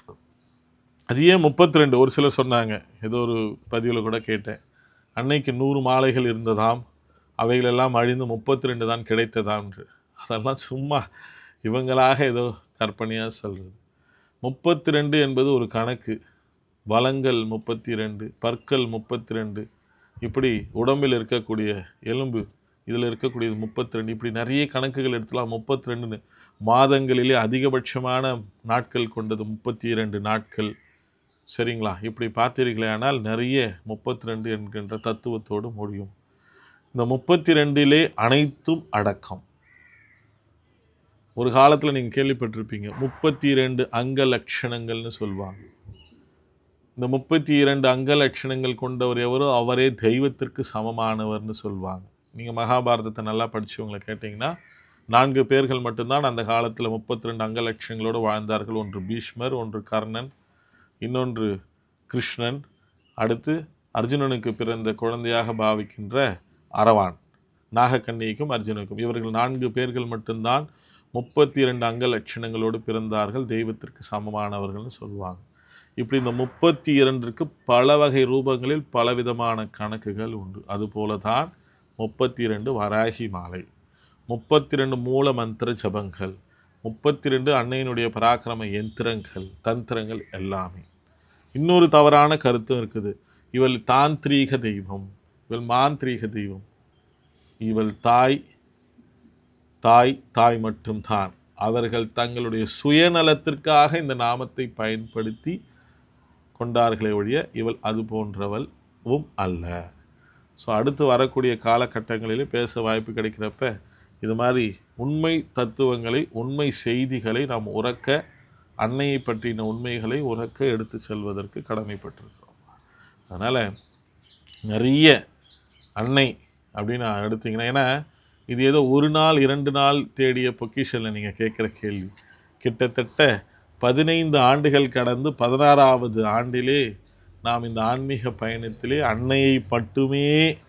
அது ஏன் முப்பத்தி ரெண்டு ஒரு சிலர் சொன்னாங்க ஏதோ ஒரு பதிவில் கூட கேட்டேன் அன்னைக்கு நூறு மாலைகள் இருந்ததாம் அவைகளெல்லாம் அழிந்து முப்பத்தி ரெண்டு தான் கிடைத்ததாம் என்று அதெல்லாம் சும்மா இவங்களாக ஏதோ கற்பனையாக சொல்கிறது முப்பத்தி ரெண்டு என்பது ஒரு கணக்கு வளங்கள் முப்பத்தி ரெண்டு பற்கள் முப்பத்தி ரெண்டு இப்படி உடம்பில் இருக்கக்கூடிய எலும்பு இதில் இருக்கக்கூடியது முப்பத்தி ரெண்டு இப்படி நிறைய கணக்குகள் எடுத்துலாம் முப்பத்தி ரெண்டுன்னு மாதங்களிலே அதிகபட்சமான நாட்கள் கொண்டது முப்பத்தி இரண்டு நாட்கள் சரிங்களா இப்படி பார்த்தீர்களே ஆனால் நிறைய முப்பத்தி ரெண்டு என்கின்ற தத்துவத்தோடு முடியும் இந்த முப்பத்தி ரெண்டிலே அனைத்தும் அடக்கம் ஒரு காலத்தில் நீங்கள் கேள்விப்பட்டிருப்பீங்க முப்பத்தி இரண்டு அங்க லட்சணங்கள்னு சொல்லுவாங்க இந்த முப்பத்தி இரண்டு அங்க லட்சணங்கள் கொண்டவர் எவரோ அவரே தெய்வத்திற்கு சமமானவர்னு சொல்லுவாங்க நீங்கள் மகாபாரதத்தை நல்லா படிச்சவங்களை கேட்டிங்கன்னா நான்கு பேர்கள் மட்டும்தான் அந்த காலத்தில் முப்பத்தி ரெண்டு அங்க லட்சணங்களோடு வாழ்ந்தார்கள் ஒன்று பீஷ்மர் ஒன்று கர்ணன் இன்னொன்று கிருஷ்ணன் அடுத்து அர்ஜுனனுக்கு பிறந்த குழந்தையாக பாவிக்கின்ற அரவான் நாகக்கண்ணிக்கும் அர்ஜுனுக்கும் இவர்கள் நான்கு பேர்கள் மட்டும்தான் முப்பத்தி இரண்டு அங்க லட்சணங்களோடு பிறந்தார்கள் தெய்வத்திற்கு சமமானவர்கள்னு சொல்லுவாங்க இப்படி இந்த முப்பத்தி இரண்டிற்கு பல வகை ரூபங்களில் பலவிதமான கணக்குகள் உண்டு அதுபோல தான் முப்பத்தி இரண்டு வராகி மாலை முப்பத்தி ரெண்டு மூல மந்திர ஜபங்கள் முப்பத்தி ரெண்டு அன்னையினுடைய பராக்கிரம யந்திரங்கள் தந்திரங்கள் எல்லாமே இன்னொரு தவறான கருத்தும் இருக்குது இவள் தாந்திரீக தெய்வம் இவள் மாந்திரீக தெய்வம் இவள் தாய் தாய் தாய் மட்டும்தான் அவர்கள் தங்களுடைய சுயநலத்திற்காக இந்த நாமத்தை பயன்படுத்தி கொண்டார்களே ஒழிய இவள் அது போன்றவளும் அல்ல ஸோ அடுத்து வரக்கூடிய காலகட்டங்களில் பேச வாய்ப்பு கிடைக்கிறப்ப இது மாதிரி உண்மை தத்துவங்களை உண்மை செய்திகளை நாம் உறக்க அன்னையை பற்றின உண்மைகளை உறக்க எடுத்து செல்வதற்கு கடமைப்பட்டிருக்கிறோம் அதனால் நிறைய அன்னை அப்படின்னு எடுத்தீங்கன்னா ஏன்னா இது ஏதோ ஒரு நாள் இரண்டு நாள் தேடிய பொக்கிஷனில் நீங்கள் கேட்குற கேள்வி கிட்டத்தட்ட பதினைந்து ஆண்டுகள் கடந்து பதினாறாவது ஆண்டிலே நாம் இந்த ஆன்மீக பயணத்திலே அன்னையை மட்டுமே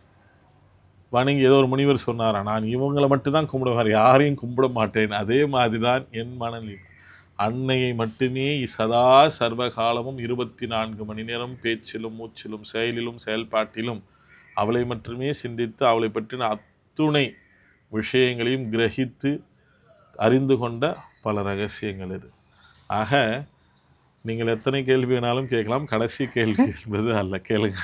வணங்கி ஏதோ ஒரு முனிவர் சொன்னாரா நான் இவங்களை மட்டும்தான் கும்பிடுவார் யாரையும் கும்பிட மாட்டேன் அதே மாதிரி தான் என் மனநிலை அன்னையை மட்டுமே சதா சர்வ காலமும் இருபத்தி நான்கு மணி நேரம் பேச்சிலும் மூச்சிலும் செயலிலும் செயல்பாட்டிலும் அவளை மட்டுமே சிந்தித்து அவளை பற்றின அத்துணை விஷயங்களையும் கிரகித்து அறிந்து கொண்ட பல ரகசியங்கள் இது ஆக நீங்கள் எத்தனை கேள்வி வேணாலும் கேட்கலாம் கடைசி கேள்வி என்பது அல்ல கேளுங்க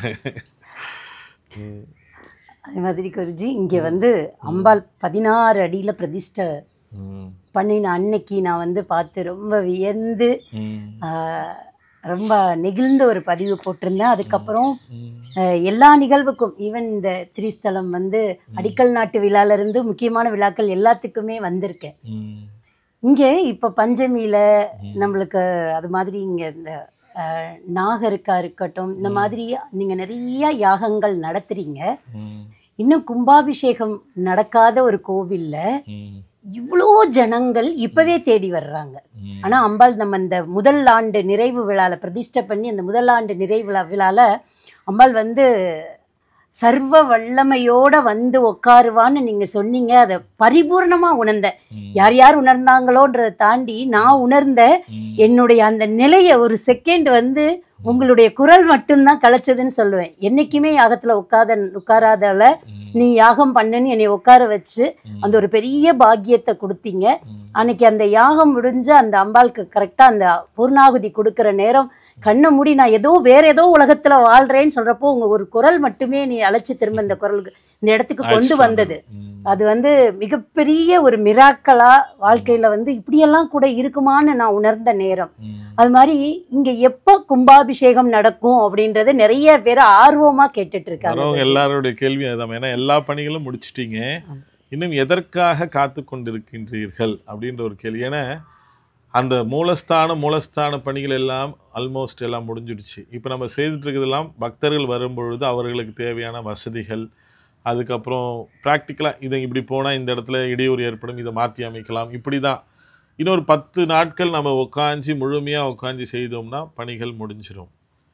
ம், அதே மாதிரி குருஜி இங்கே வந்து அம்பாள் பதினாறு அடியில் பிரதிஷ்டை ம், பண்ணின அன்னைக்கு நான் வந்து பார்த்து ரொம்ப வியந்து ம், ஆஹ், ரொம்ப நெகிழ்ந்த ஒரு பதிவு போட்டிருந்தேன் அதுக்கப்புறம் ம், ஆஹ், எல்லா நிகழ்வுக்கும் ஈவன் இந்த திரிஸ்தலம் வந்து அடிக்கல் நாட்டு விழால இருந்து முக்கியமான விழாக்கள் எல்லாத்துக்குமே வந்திருக்கேன் ம், இங்கே இப்போ பஞ்சமியில் நம்மளுக்கு அது மாதிரி இங்கே இந்த ஆஹ், நாகருக்கா இருக்கட்டும் இந்த மாதிரி நீங்கள் நிறைய யாகங்கள் நடத்துறீங்க ம், இன்னும் கும்பாபிஷேகம் நடக்காத ஒரு கோவில்ல ம், இவ்வளோ ஜனங்கள் இப்பவே தேடி வர்றாங்க ம். ஆனா அம்பாள் நம்ம இந்த முதல் ஆண்டு நிறைவு விழால பிரதிஷ்டை பண்ணி அந்த முதல் ஆண்டு நிறைவு விழா விழால அம்பாள் வந்து சர்வ வல்லமையோட வந்து உட்காருவான்னு நீங்க சொன்னீங்க அதை பரிபூர்ணமா உணர்ந்தேன் ம். யார் யார் உணர்ந்தாங்களோன்றதை தாண்டி நான் உணர்ந்த ம். என்னுடைய அந்த நிலையை ஒரு செகண்ட் வந்து உங்களுடைய குரல் மட்டும்தான் கலைச்சதுன்னு சொல்லுவேன் என்னைக்குமே யாகத்துல உட்காத உட்காராதவள நீ யாகம் பண்ணுன்னு என்னை உட்கார வச்சு அந்த ஒரு பெரிய பாக்கியத்தை கொடுத்தீங்க அன்னைக்கு அந்த யாகம் முடிஞ்சு அந்த அம்பாளுக்கு கரெக்டாக அந்த பூர்ணாகுதி கொடுக்குற நேரம் கண்ணை மூடி நான் ஏதோ வேற ஏதோ உலகத்துல வாழ்றேன்னு சொல்றப்போ உங்க ஒரு குரல் மட்டுமே நீ அழைச்சி திரும்ப இந்த குரலுக்கு இந்த இடத்துக்கு கொண்டு வந்தது ம். அது வந்து மிகப்பெரிய ஒரு மிராக்கலா வாழ்க்கையில வந்து இப்படியெல்லாம் கூட இருக்குமான்னு நான் உணர்ந்த நேரம் ம். அது மாதிரி இங்க எப்போ கும்பாபிஷேகம் நடக்கும் அப்படின்றது நிறைய பேர் ஆர்வமா கேட்டுட்டு வரவங்க இருக்காங்க எல்லாருடைய கேள்வி அதுதான் ஏன்னா எல்லா பணிகளும் முடிச்சிட்டீங்க இன்னும் எதற்காக காத்து கொண்டிருக்கின்றீர்கள் அப்படின்ற ஒரு கேள்வி ஏன்னா அந்த மூலஸ்தான மூலஸ்தான பணிகள் எல்லாம் ஆல்மோஸ்ட் எல்லாம் முடிஞ்சிடுச்சு இப்போ நம்ம செய்துட்டு இருக்கிறதெல்லாம் பக்தர்கள் வரும்பொழுது அவர்களுக்கு தேவையான வசதிகள் அதுக்கப்புறம் ப்ராக்டிக்கலாக இதை இப்படி போனால் இந்த இடத்துல இடையூறு ஏற்படும் இதை மாற்றி அமைக்கலாம் இப்படி தான் இன்னொரு பத்து நாட்கள் நம்ம உட்காந்து முழுமையாக உட்காந்து செய்தோம்னா பணிகள் முடிஞ்சிடும்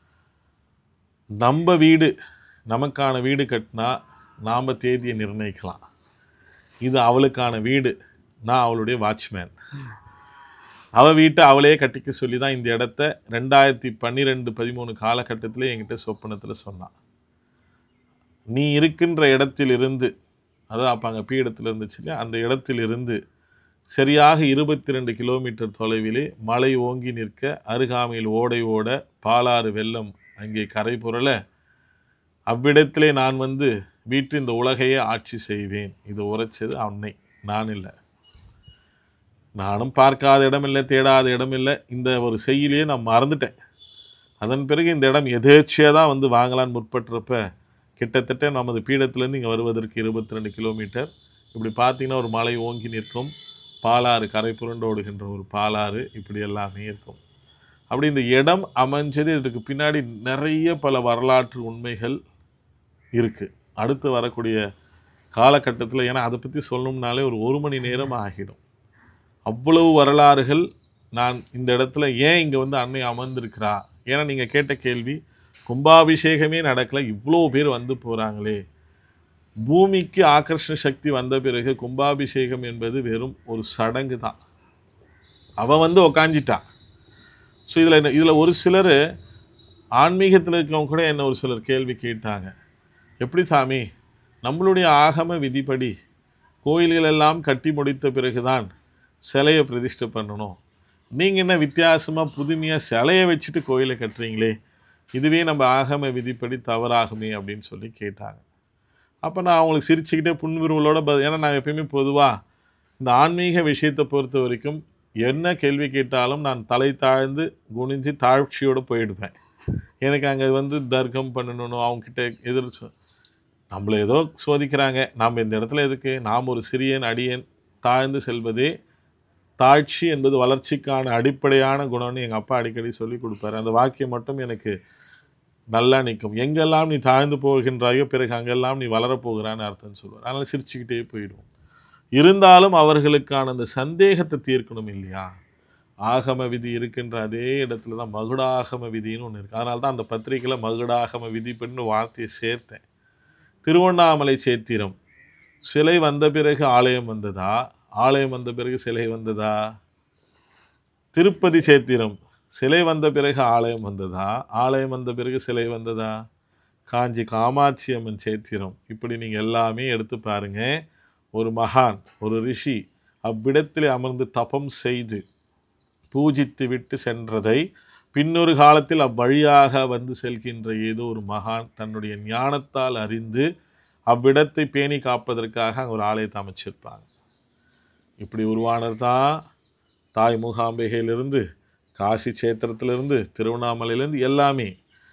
நம்ம வீடு நமக்கான வீடு கட்டினா நாம் தேதியை நிர்ணயிக்கலாம் இது அவளுக்கான வீடு நான் அவளுடைய வாட்ச்மேன் அவள் வீட்டை அவளே கட்டிக்க சொல்லி தான் இந்த இடத்த ரெண்டாயிரத்தி பன்னிரெண்டு பதிமூணு காலகட்டத்தில் என்கிட்ட சொப்பனத்தில் சொன்னான் நீ இருக்கின்ற இடத்திலிருந்து அதான் அப்போ அங்கே பீடத்தில் இருந்துச்சு இல்லையா அந்த இடத்திலிருந்து சரியாக இருபத்தி ரெண்டு கிலோமீட்டர் தொலைவிலே மலை ஓங்கி நிற்க அருகாமையில் ஓடை ஓட பாலாறு வெள்ளம் அங்கே கரை புரள அவ்விடத்திலே நான் வந்து வீட்டு இந்த உலகையே ஆட்சி செய்வேன் இது உரைச்சது அன்னை நான் இல்லை நானும் பார்க்காத இடமில்லை தேடாத இடமில்லை இந்த ஒரு செய்யிலேயே நான் மறந்துட்டேன் அதன் பிறகு இந்த இடம் எதேச்சியாக தான் வந்து வாங்கலான்னு முற்பட்டுறப்ப கிட்டத்தட்ட நமது பீடத்திலேருந்து இங்கே வருவதற்கு இருபத்தி ரெண்டு கிலோமீட்டர் இப்படி பார்த்தீங்கன்னா ஒரு மலை ஓங்கி நிற்கும் பாலாறு கரை புரண்டு ஓடுகின்ற ஒரு பாலாறு இப்படி எல்லாமே இருக்கும் அப்படி இந்த இடம் அமைஞ்சது இதுக்கு பின்னாடி நிறைய பல வரலாற்று உண்மைகள் இருக்குது அடுத்து வரக்கூடிய காலகட்டத்தில் ஏன்னா அதை பற்றி சொல்லணும்னாலே ஒரு ஒரு மணி நேரம் ஆகிடும் அவ்வளவு வரலாறுகள் நான் இந்த இடத்துல ஏன் இங்கே வந்து அன்னை அமர்ந்திருக்கிறா ஏன்னா நீங்கள் கேட்ட கேள்வி கும்பாபிஷேகமே நடக்கல இவ்வளோ பேர் வந்து போகிறாங்களே பூமிக்கு ஆகர்ஷண சக்தி வந்த பிறகு கும்பாபிஷேகம் என்பது வெறும் ஒரு சடங்கு தான் அவன் வந்து உக்காஞ்சிட்டான் ஸோ இதில் இதில் ஒரு சிலர் ஆன்மீகத்தில் இருக்கவங்க கூட என்ன ஒரு சிலர் கேள்வி கேட்டாங்க எப்படி சாமி நம்மளுடைய ஆகம விதிப்படி கோயில்கள் எல்லாம் கட்டி முடித்த பிறகுதான் சிலையை பிரதிஷ்டை பண்ணணும் நீங்கள் என்ன வித்தியாசமாக புதுமையாக சிலையை வச்சுட்டு கோயிலை கட்டுறீங்களே இதுவே நம்ம ஆகம விதிப்படி தவறாகுமே அப்படின்னு சொல்லி கேட்டாங்க அப்போ நான் அவங்களுக்கு சிரிச்சுக்கிட்டே புன்விருவலோட ப ஏன்னா நான் எப்பயுமே பொதுவாக இந்த ஆன்மீக விஷயத்தை பொறுத்த வரைக்கும் என்ன கேள்வி கேட்டாலும் நான் தலை தாழ்ந்து குனிஞ்சு தாழ்ச்சியோடு போயிடுவேன் எனக்கு அங்கே வந்து தர்க்கம் பண்ணணும் அவங்கக்கிட்ட எதிர் சொ- நம்மளை ஏதோ சோதிக்கிறாங்க நாம் இந்த இடத்துல எதுக்கு நாம் ஒரு சிறியன் அடியன் தாழ்ந்து செல்வதே தாழ்ச்சி என்பது வளர்ச்சிக்கான அடிப்படையான குணம்னு எங்கள் அப்பா அடிக்கடி சொல்லி கொடுப்பாரு அந்த வாக்கியம் மட்டும் எனக்கு நல்லா நிற்கும் எங்கெல்லாம் நீ தாழ்ந்து போகின்றாயோ பிறகு அங்கெல்லாம் நீ வளரப் போகிறான்னு அர்த்தம் சொல்லுவார் அதனால் சிரிச்சுக்கிட்டே போயிடுவோம் இருந்தாலும் அவர்களுக்கான அந்த சந்தேகத்தை தீர்க்கணும் இல்லையா ஆகம விதி இருக்கின்ற அதே இடத்துல தான் மகுடாகம விதின்னு ஒன்று இருக்குது அதனால தான் அந்த பத்திரிக்கையில் மகுடாகம விதி பெண்ணு வார்த்தையை சேர்த்தேன் திருவண்ணாமலை சேத்திரம் சிலை வந்த பிறகு ஆலயம் வந்ததா ஆலயம் வந்த பிறகு சிலை வந்ததா திருப்பதி சேத்திரம் சிலை வந்த பிறகு ஆலயம் வந்ததா ஆலயம் வந்த பிறகு சிலை வந்ததா காஞ்சி காமாட்சி அம்மன் சேத்திரம் இப்படி நீங்கள் எல்லாமே எடுத்து பாருங்க ஒரு மகான் ஒரு ரிஷி அவ்விடத்தில் அமர்ந்து தபம் செய்து பூஜித்து விட்டு சென்றதை பின்னொரு காலத்தில் அவ்வழியாக வந்து செல்கின்ற ஏதோ ஒரு மகான் தன்னுடைய ஞானத்தால் அறிந்து அவ்விடத்தை பேணி காப்பதற்காக அங்கே ஒரு ஆலயத்தை அமைச்சிருப்பாங்க இப்படி உருவானது தான் தாய் மூகாம்பிகையிலிருந்து காசி சேத்திரத்திலிருந்து திருவண்ணாமலையிலிருந்து எல்லாமே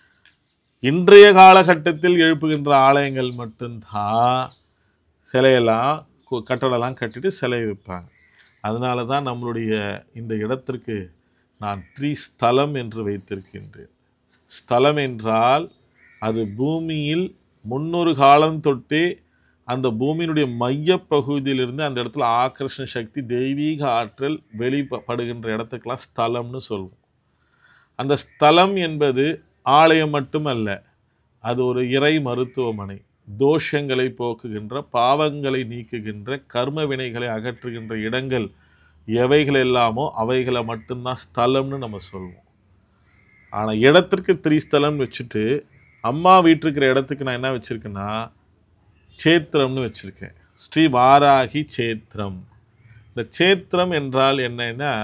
இன்றைய காலகட்டத்தில் எழுப்புகின்ற ஆலயங்கள் மட்டும்தான் சிலையெல்லாம் கு- கட்டடம்லாம் கட்டிட்டு சிலை வைப்பாங்க அதனால தான் நம்மளுடைய இந்த இடத்திற்கு நான் ஸ்தலம் என்று வைத்திருக்கின்றேன் ஸ்தலம் என்றால் அது பூமியில் முன்னொரு காலம் தொட்டே அந்த பூமியினுடைய மையப்பகுதியிலிருந்து அந்த இடத்துல ஆக்கர்ஷண சக்தி தெய்வீக ஆற்றல் வெளிப்படுகின்ற இடத்துக்கெல்லாம் ஸ்தலம்னு சொல்லுவோம் அந்த ஸ்தலம் என்பது ஆலயம் மட்டுமல்ல அது ஒரு இறை மருத்துவமனை தோஷங்களை போக்குகின்ற பாவங்களை நீக்குகின்ற கர்ம வினைகளை அகற்றுகின்ற இடங்கள் எவைகள் எல்லாமோ அவைகளை மட்டும்தான் ஸ்தலம்னு நம்ம சொல்லுவோம் ஆனால் இடத்திற்கு திரிஸ்தலம் வச்சுட்டு அம்மா வீட்டிருக்கிற இடத்துக்கு நான் என்ன வச்சுருக்கேன்னா சேத்திரம்னு வச்சுருக்கேன் ஸ்ரீ வாராகி சேத்திரம் இந்த சேத்திரம் என்றால் என்னன்னா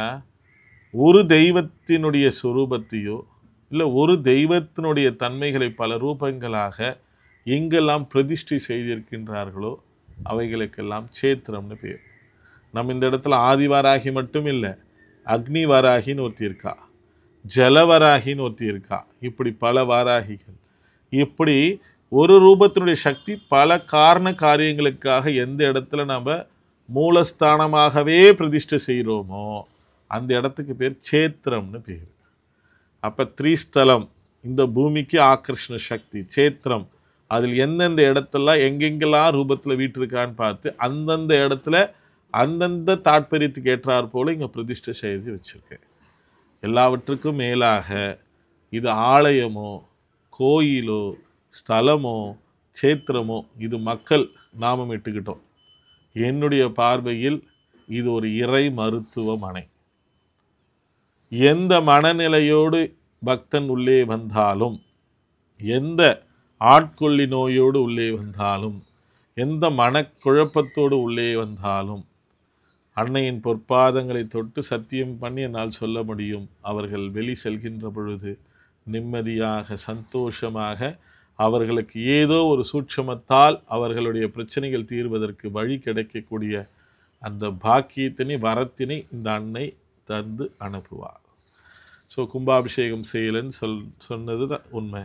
ஒரு தெய்வத்தினுடைய சுரூபத்தையோ இல்லை ஒரு தெய்வத்தினுடைய தன்மைகளை பல ரூபங்களாக எங்கெல்லாம் பிரதிஷ்டை செய்திருக்கின்றார்களோ அவைகளுக்கெல்லாம் சேத்திரம்னு பேர் நம்ம இந்த இடத்துல ஆதிவாராகி மட்டும் இல்லை அக்னி வாராகின்னு ஒருத்தி இருக்கா ஜலவராகின்னு ஒருத்தி இருக்கா இப்படி பல வாராகிகள் இப்படி ஒரு ரூபத்தினுடைய சக்தி பல காரண காரியங்களுக்காக எந்த இடத்துல நம்ம மூலஸ்தானமாகவே பிரதிஷ்டை செய்கிறோமோ அந்த இடத்துக்கு பேர் சேத்திரம்னு பேர் அப்போ த்ரீஸ்தலம் இந்த பூமிக்கு ஆக்கர்ஷண சக்தி சேத்திரம் அதில் எந்தெந்த இடத்தெல்லாம் எங்கெங்கெல்லாம் ரூபத்தில் வீட்டிருக்கான்னு பார்த்து அந்தந்த இடத்துல அந்தந்த தாற்பயத்துக்கு ஏற்றாற் போல இங்கே பிரதிஷ்டை செய்து வச்சுருக்கேன் எல்லாவற்றுக்கும் மேலாக இது ஆலயமோ கோயிலோ ஸ்தலமோ சேத்திரமோ இது மக்கள் நாமம் இட்டுக்கிட்டோம் என்னுடைய பார்வையில் இது ஒரு இறை மருத்துவமனை எந்த மனநிலையோடு பக்தன் உள்ளே வந்தாலும் எந்த ஆட்கொள்ளி நோயோடு உள்ளே வந்தாலும் எந்த மனக்குழப்பத்தோடு உள்ளே வந்தாலும் அன்னையின் பொற்பாதங்களை தொட்டு சத்தியம் பண்ணி என்னால் சொல்ல முடியும் அவர்கள் வெளி செல்கின்ற பொழுது நிம்மதியாக சந்தோஷமாக அவர்களுக்கு ஏதோ ஒரு சூட்சமத்தால் அவர்களுடைய பிரச்சனைகள் தீர்வதற்கு வழி கிடைக்கக்கூடிய அந்த பாக்கியத்தினை வரத்தினை இந்த அன்னை தந்து அனுப்புவார் ஸோ கும்பாபிஷேகம் செய்யலன்னு சொல் சொன்னது தான் உண்மை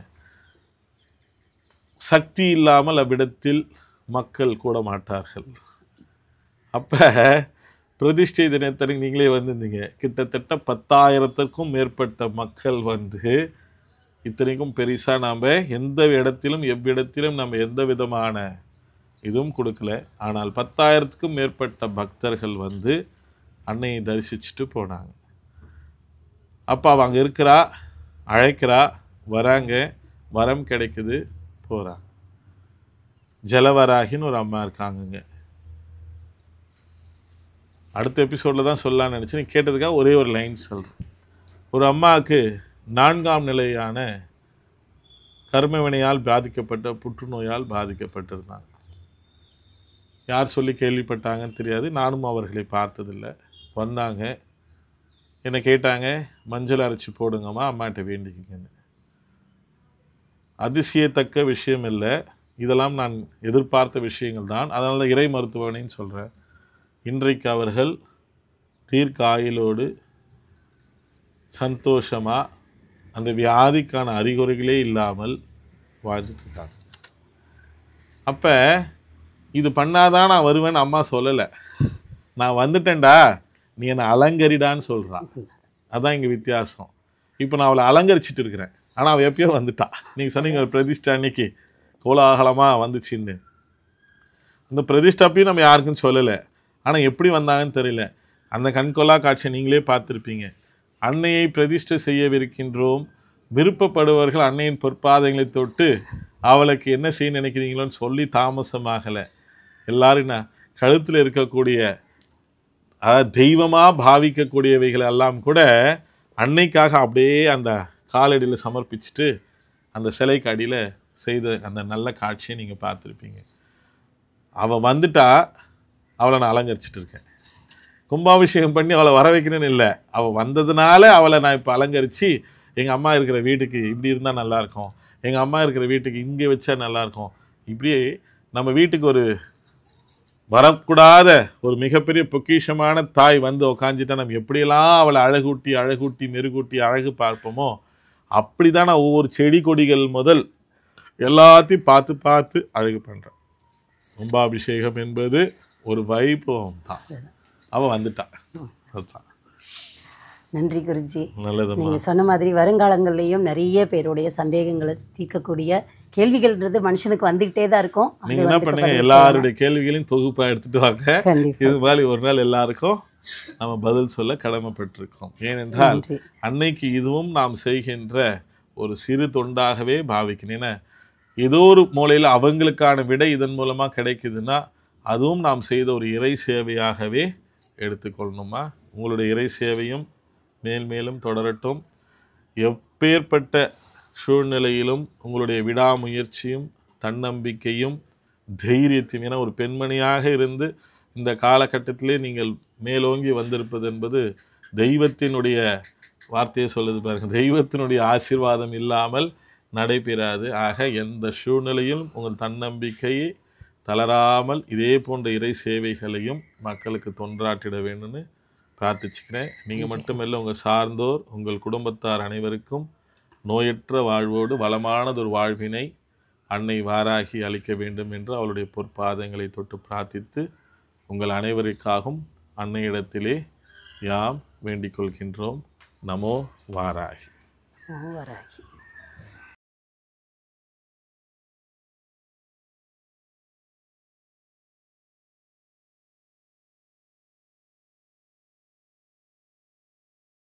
சக்தி இல்லாமல் அவ்விடத்தில் மக்கள் கூட மாட்டார்கள் அப்போ பிரதிஷ்டை தினத்தனைக்கு நீங்களே வந்திருந்தீங்க கிட்டத்தட்ட பத்தாயிரத்துக்கும் மேற்பட்ட மக்கள் வந்து இத்தனைக்கும் பெருசாக நாம் எந்த இடத்திலும் எவ்விடத்திலும் நம்ம எந்த விதமான இதுவும் கொடுக்கல ஆனால் பத்தாயிரத்துக்கும் மேற்பட்ட பக்தர்கள் வந்து அன்னையை தரிசிச்சுட்டு போனாங்க அப்போ அவ அங்கே இருக்கிறா அழைக்கிறா வராங்க வரம் கிடைக்குது போகிறாங்க ஜலவராகின்னு ஒரு அம்மா இருக்காங்கங்க அடுத்த எபிசோடில் தான் சொல்லலாம்னு நினச்சேன் கேட்டதுக்காக ஒரே ஒரு லைன் சொல்கிறேன் ஒரு அம்மாவுக்கு நான்காம் நிலையான கர்மவினையால் பாதிக்கப்பட்ட புற்றுநோயால் பாதிக்கப்பட்டிருந்தாங்க யார் சொல்லி கேள்விப்பட்டாங்கன்னு தெரியாது நானும் அவர்களை பார்த்ததில்லை வந்தாங்க என்னை கேட்டாங்க மஞ்சள் அரைச்சி போடுங்கம்மா அம்மாட்ட வேண்டிக்கிங்கன்னு அதிசயத்தக்க விஷயம் இல்லை இதெல்லாம் நான் எதிர்பார்த்த விஷயங்கள் தான் அதனால தான் இறை மருத்துவமனைன்னு சொல்கிறேன் இன்றைக்கு அவர்கள் தீர்க்க ஆயுளோடு சந்தோஷமாக அந்த வியாதிக்கான அறிகுறிகளே இல்லாமல் வாழ்ந்துட்டு இருக்காங்க அப்போ இது பண்ணாதான் நான் வருவேன்னு அம்மா சொல்லலை நான் வந்துட்டேன்டா நீ என்னை அலங்கரிடான்னு சொல்கிறான் அதான் இங்கே வித்தியாசம் இப்போ நான் அவளை அலங்கரிச்சிட்டு இருக்கிறேன் ஆனால் அவள் எப்பயோ வந்துட்டா நீங்கள் சொன்னீங்க ஒரு பிரதிஷ்டை அன்னைக்கு கோலாகலமாக வந்துச்சின்னு அந்த பிரதிஷ்டாப்பையும் நம்ம யாருக்கும் சொல்லலை ஆனால் எப்படி வந்தாங்கன்னு தெரியல அந்த கண்கொள்ளா காட்சியை நீங்களே பார்த்துருப்பீங்க அன்னையை பிரதிஷ்டை செய்யவிருக்கின்றோம் விருப்பப்படுபவர்கள் அன்னையின் பொற்பாதங்களை தொட்டு அவளுக்கு என்ன செய்ய நினைக்கிறீங்களோன்னு சொல்லி தாமசமாகலை எல்லாரும் நான் கழுத்தில் இருக்கக்கூடிய அதாவது தெய்வமாக பாவிக்கக்கூடியவைகள் எல்லாம் கூட அன்னைக்காக அப்படியே அந்த காலடியில் சமர்ப்பிச்சுட்டு அந்த சிலைக்கு அடியில் செய்த அந்த நல்ல காட்சியை நீங்கள் பார்த்துருப்பீங்க அவள் வந்துட்டா அவளை நான் அலங்கரிச்சிட்டு இருக்கேன் கும்பாபிஷேகம் பண்ணி அவளை வர வைக்கணும்னு இல்லை அவள் வந்ததுனால அவளை நான் இப்போ அலங்கரித்து எங்கள் அம்மா இருக்கிற வீட்டுக்கு இப்படி இருந்தால் நல்லாயிருக்கும் எங்கள் அம்மா இருக்கிற வீட்டுக்கு இங்கே வச்சா நல்லாயிருக்கும் இப்படியே நம்ம வீட்டுக்கு ஒரு வரக்கூடாத ஒரு மிகப்பெரிய பொக்கிஷமான தாய் வந்து உக்காந்துட்டா நம்ம எப்படியெல்லாம் அவளை அழகூட்டி அழகூட்டி மெருகூட்டி அழகு பார்ப்போமோ அப்படி தான் நான் ஒவ்வொரு செடி கொடிகள் முதல் எல்லாத்தையும் பார்த்து பார்த்து அழகு பண்ணுறேன் கும்பாபிஷேகம் என்பது ஒரு வைபவம் தான் அவள் வந்துட்டா அதுதான் நன்றி குருஜி நல்லதும்மா நீங்க சொன்ன மாதிரி வருங்காலங்கள்லயும் நிறைய பேருடைய சந்தேகங்களை தீர்க்கக்கூடிய கேள்விகள்ன்றது மனுஷனுக்கு வந்துகிட்டே தான் இருக்கும் அது நீங்க என்ன வந்துட்டு பண்ணுங்க பதில் எல்லாருடைய கேள்விகளையும் தொகுப்பா எடுத்துட்டு வாங்க சொல்லலாம். கண்டிப்பா இது மாதிரி ஒரு நாள் எல்லாருக்கும் நம்ம பதில் சொல்ல கடமைப்பட்டிருக்கோம் ஏனென்றால் நன்றி அன்னைக்கு இதுவும் நாம் செய்கின்ற ஒரு சிறு தொண்டாகவே பாவிக்கணும் ஏன்னா ஏதோ ஒரு மூலையில் அவங்களுக்கான விடை இதன் மூலமாக கிடைக்குதுன்னா அதுவும் நாம் செய்த ஒரு இறை சேவையாகவே எடுத்துக்கொள்ளணுமா உங்களுடைய இறை சேவையும் மேல் மேலும் தொடரட்டும் எப்பேற்பட்ட சூழ்நிலையிலும் உங்களுடைய விடாமுயற்சியும் தன்னம்பிக்கையும் தைரியத்தையும் என ஒரு பெண்மணியாக இருந்து இந்த காலகட்டத்திலே நீங்கள் மேலோங்கி வந்திருப்பது என்பது தெய்வத்தினுடைய வார்த்தையை சொல்லுது பாருங்க தெய்வத்தினுடைய ஆசீர்வாதம் இல்லாமல் நடைபெறாது ஆக எந்த சூழ்நிலையிலும் உங்கள் தன்னம்பிக்கையை தளராமல் இதே போன்ற இறை சேவைகளையும் மக்களுக்கு தொன்றாட்டிட வேண்டும்னு பிரார்த்திச்சுக்கிறேன் நீங்கள் மட்டுமல்ல உங்கள் சார்ந்தோர் உங்கள் குடும்பத்தார் அனைவருக்கும் நோயற்ற வாழ்வோடு வளமானதொரு வாழ்வினை அன்னை வாராகி அளிக்க வேண்டும் என்று அவளுடைய பொற்பாதங்களை தொட்டு பிரார்த்தித்து உங்கள் அனைவருக்காகவும் அன்னையிடத்திலே யாம் வேண்டிக் கொள்கின்றோம் நமோ வாராகி ஓ, வராகி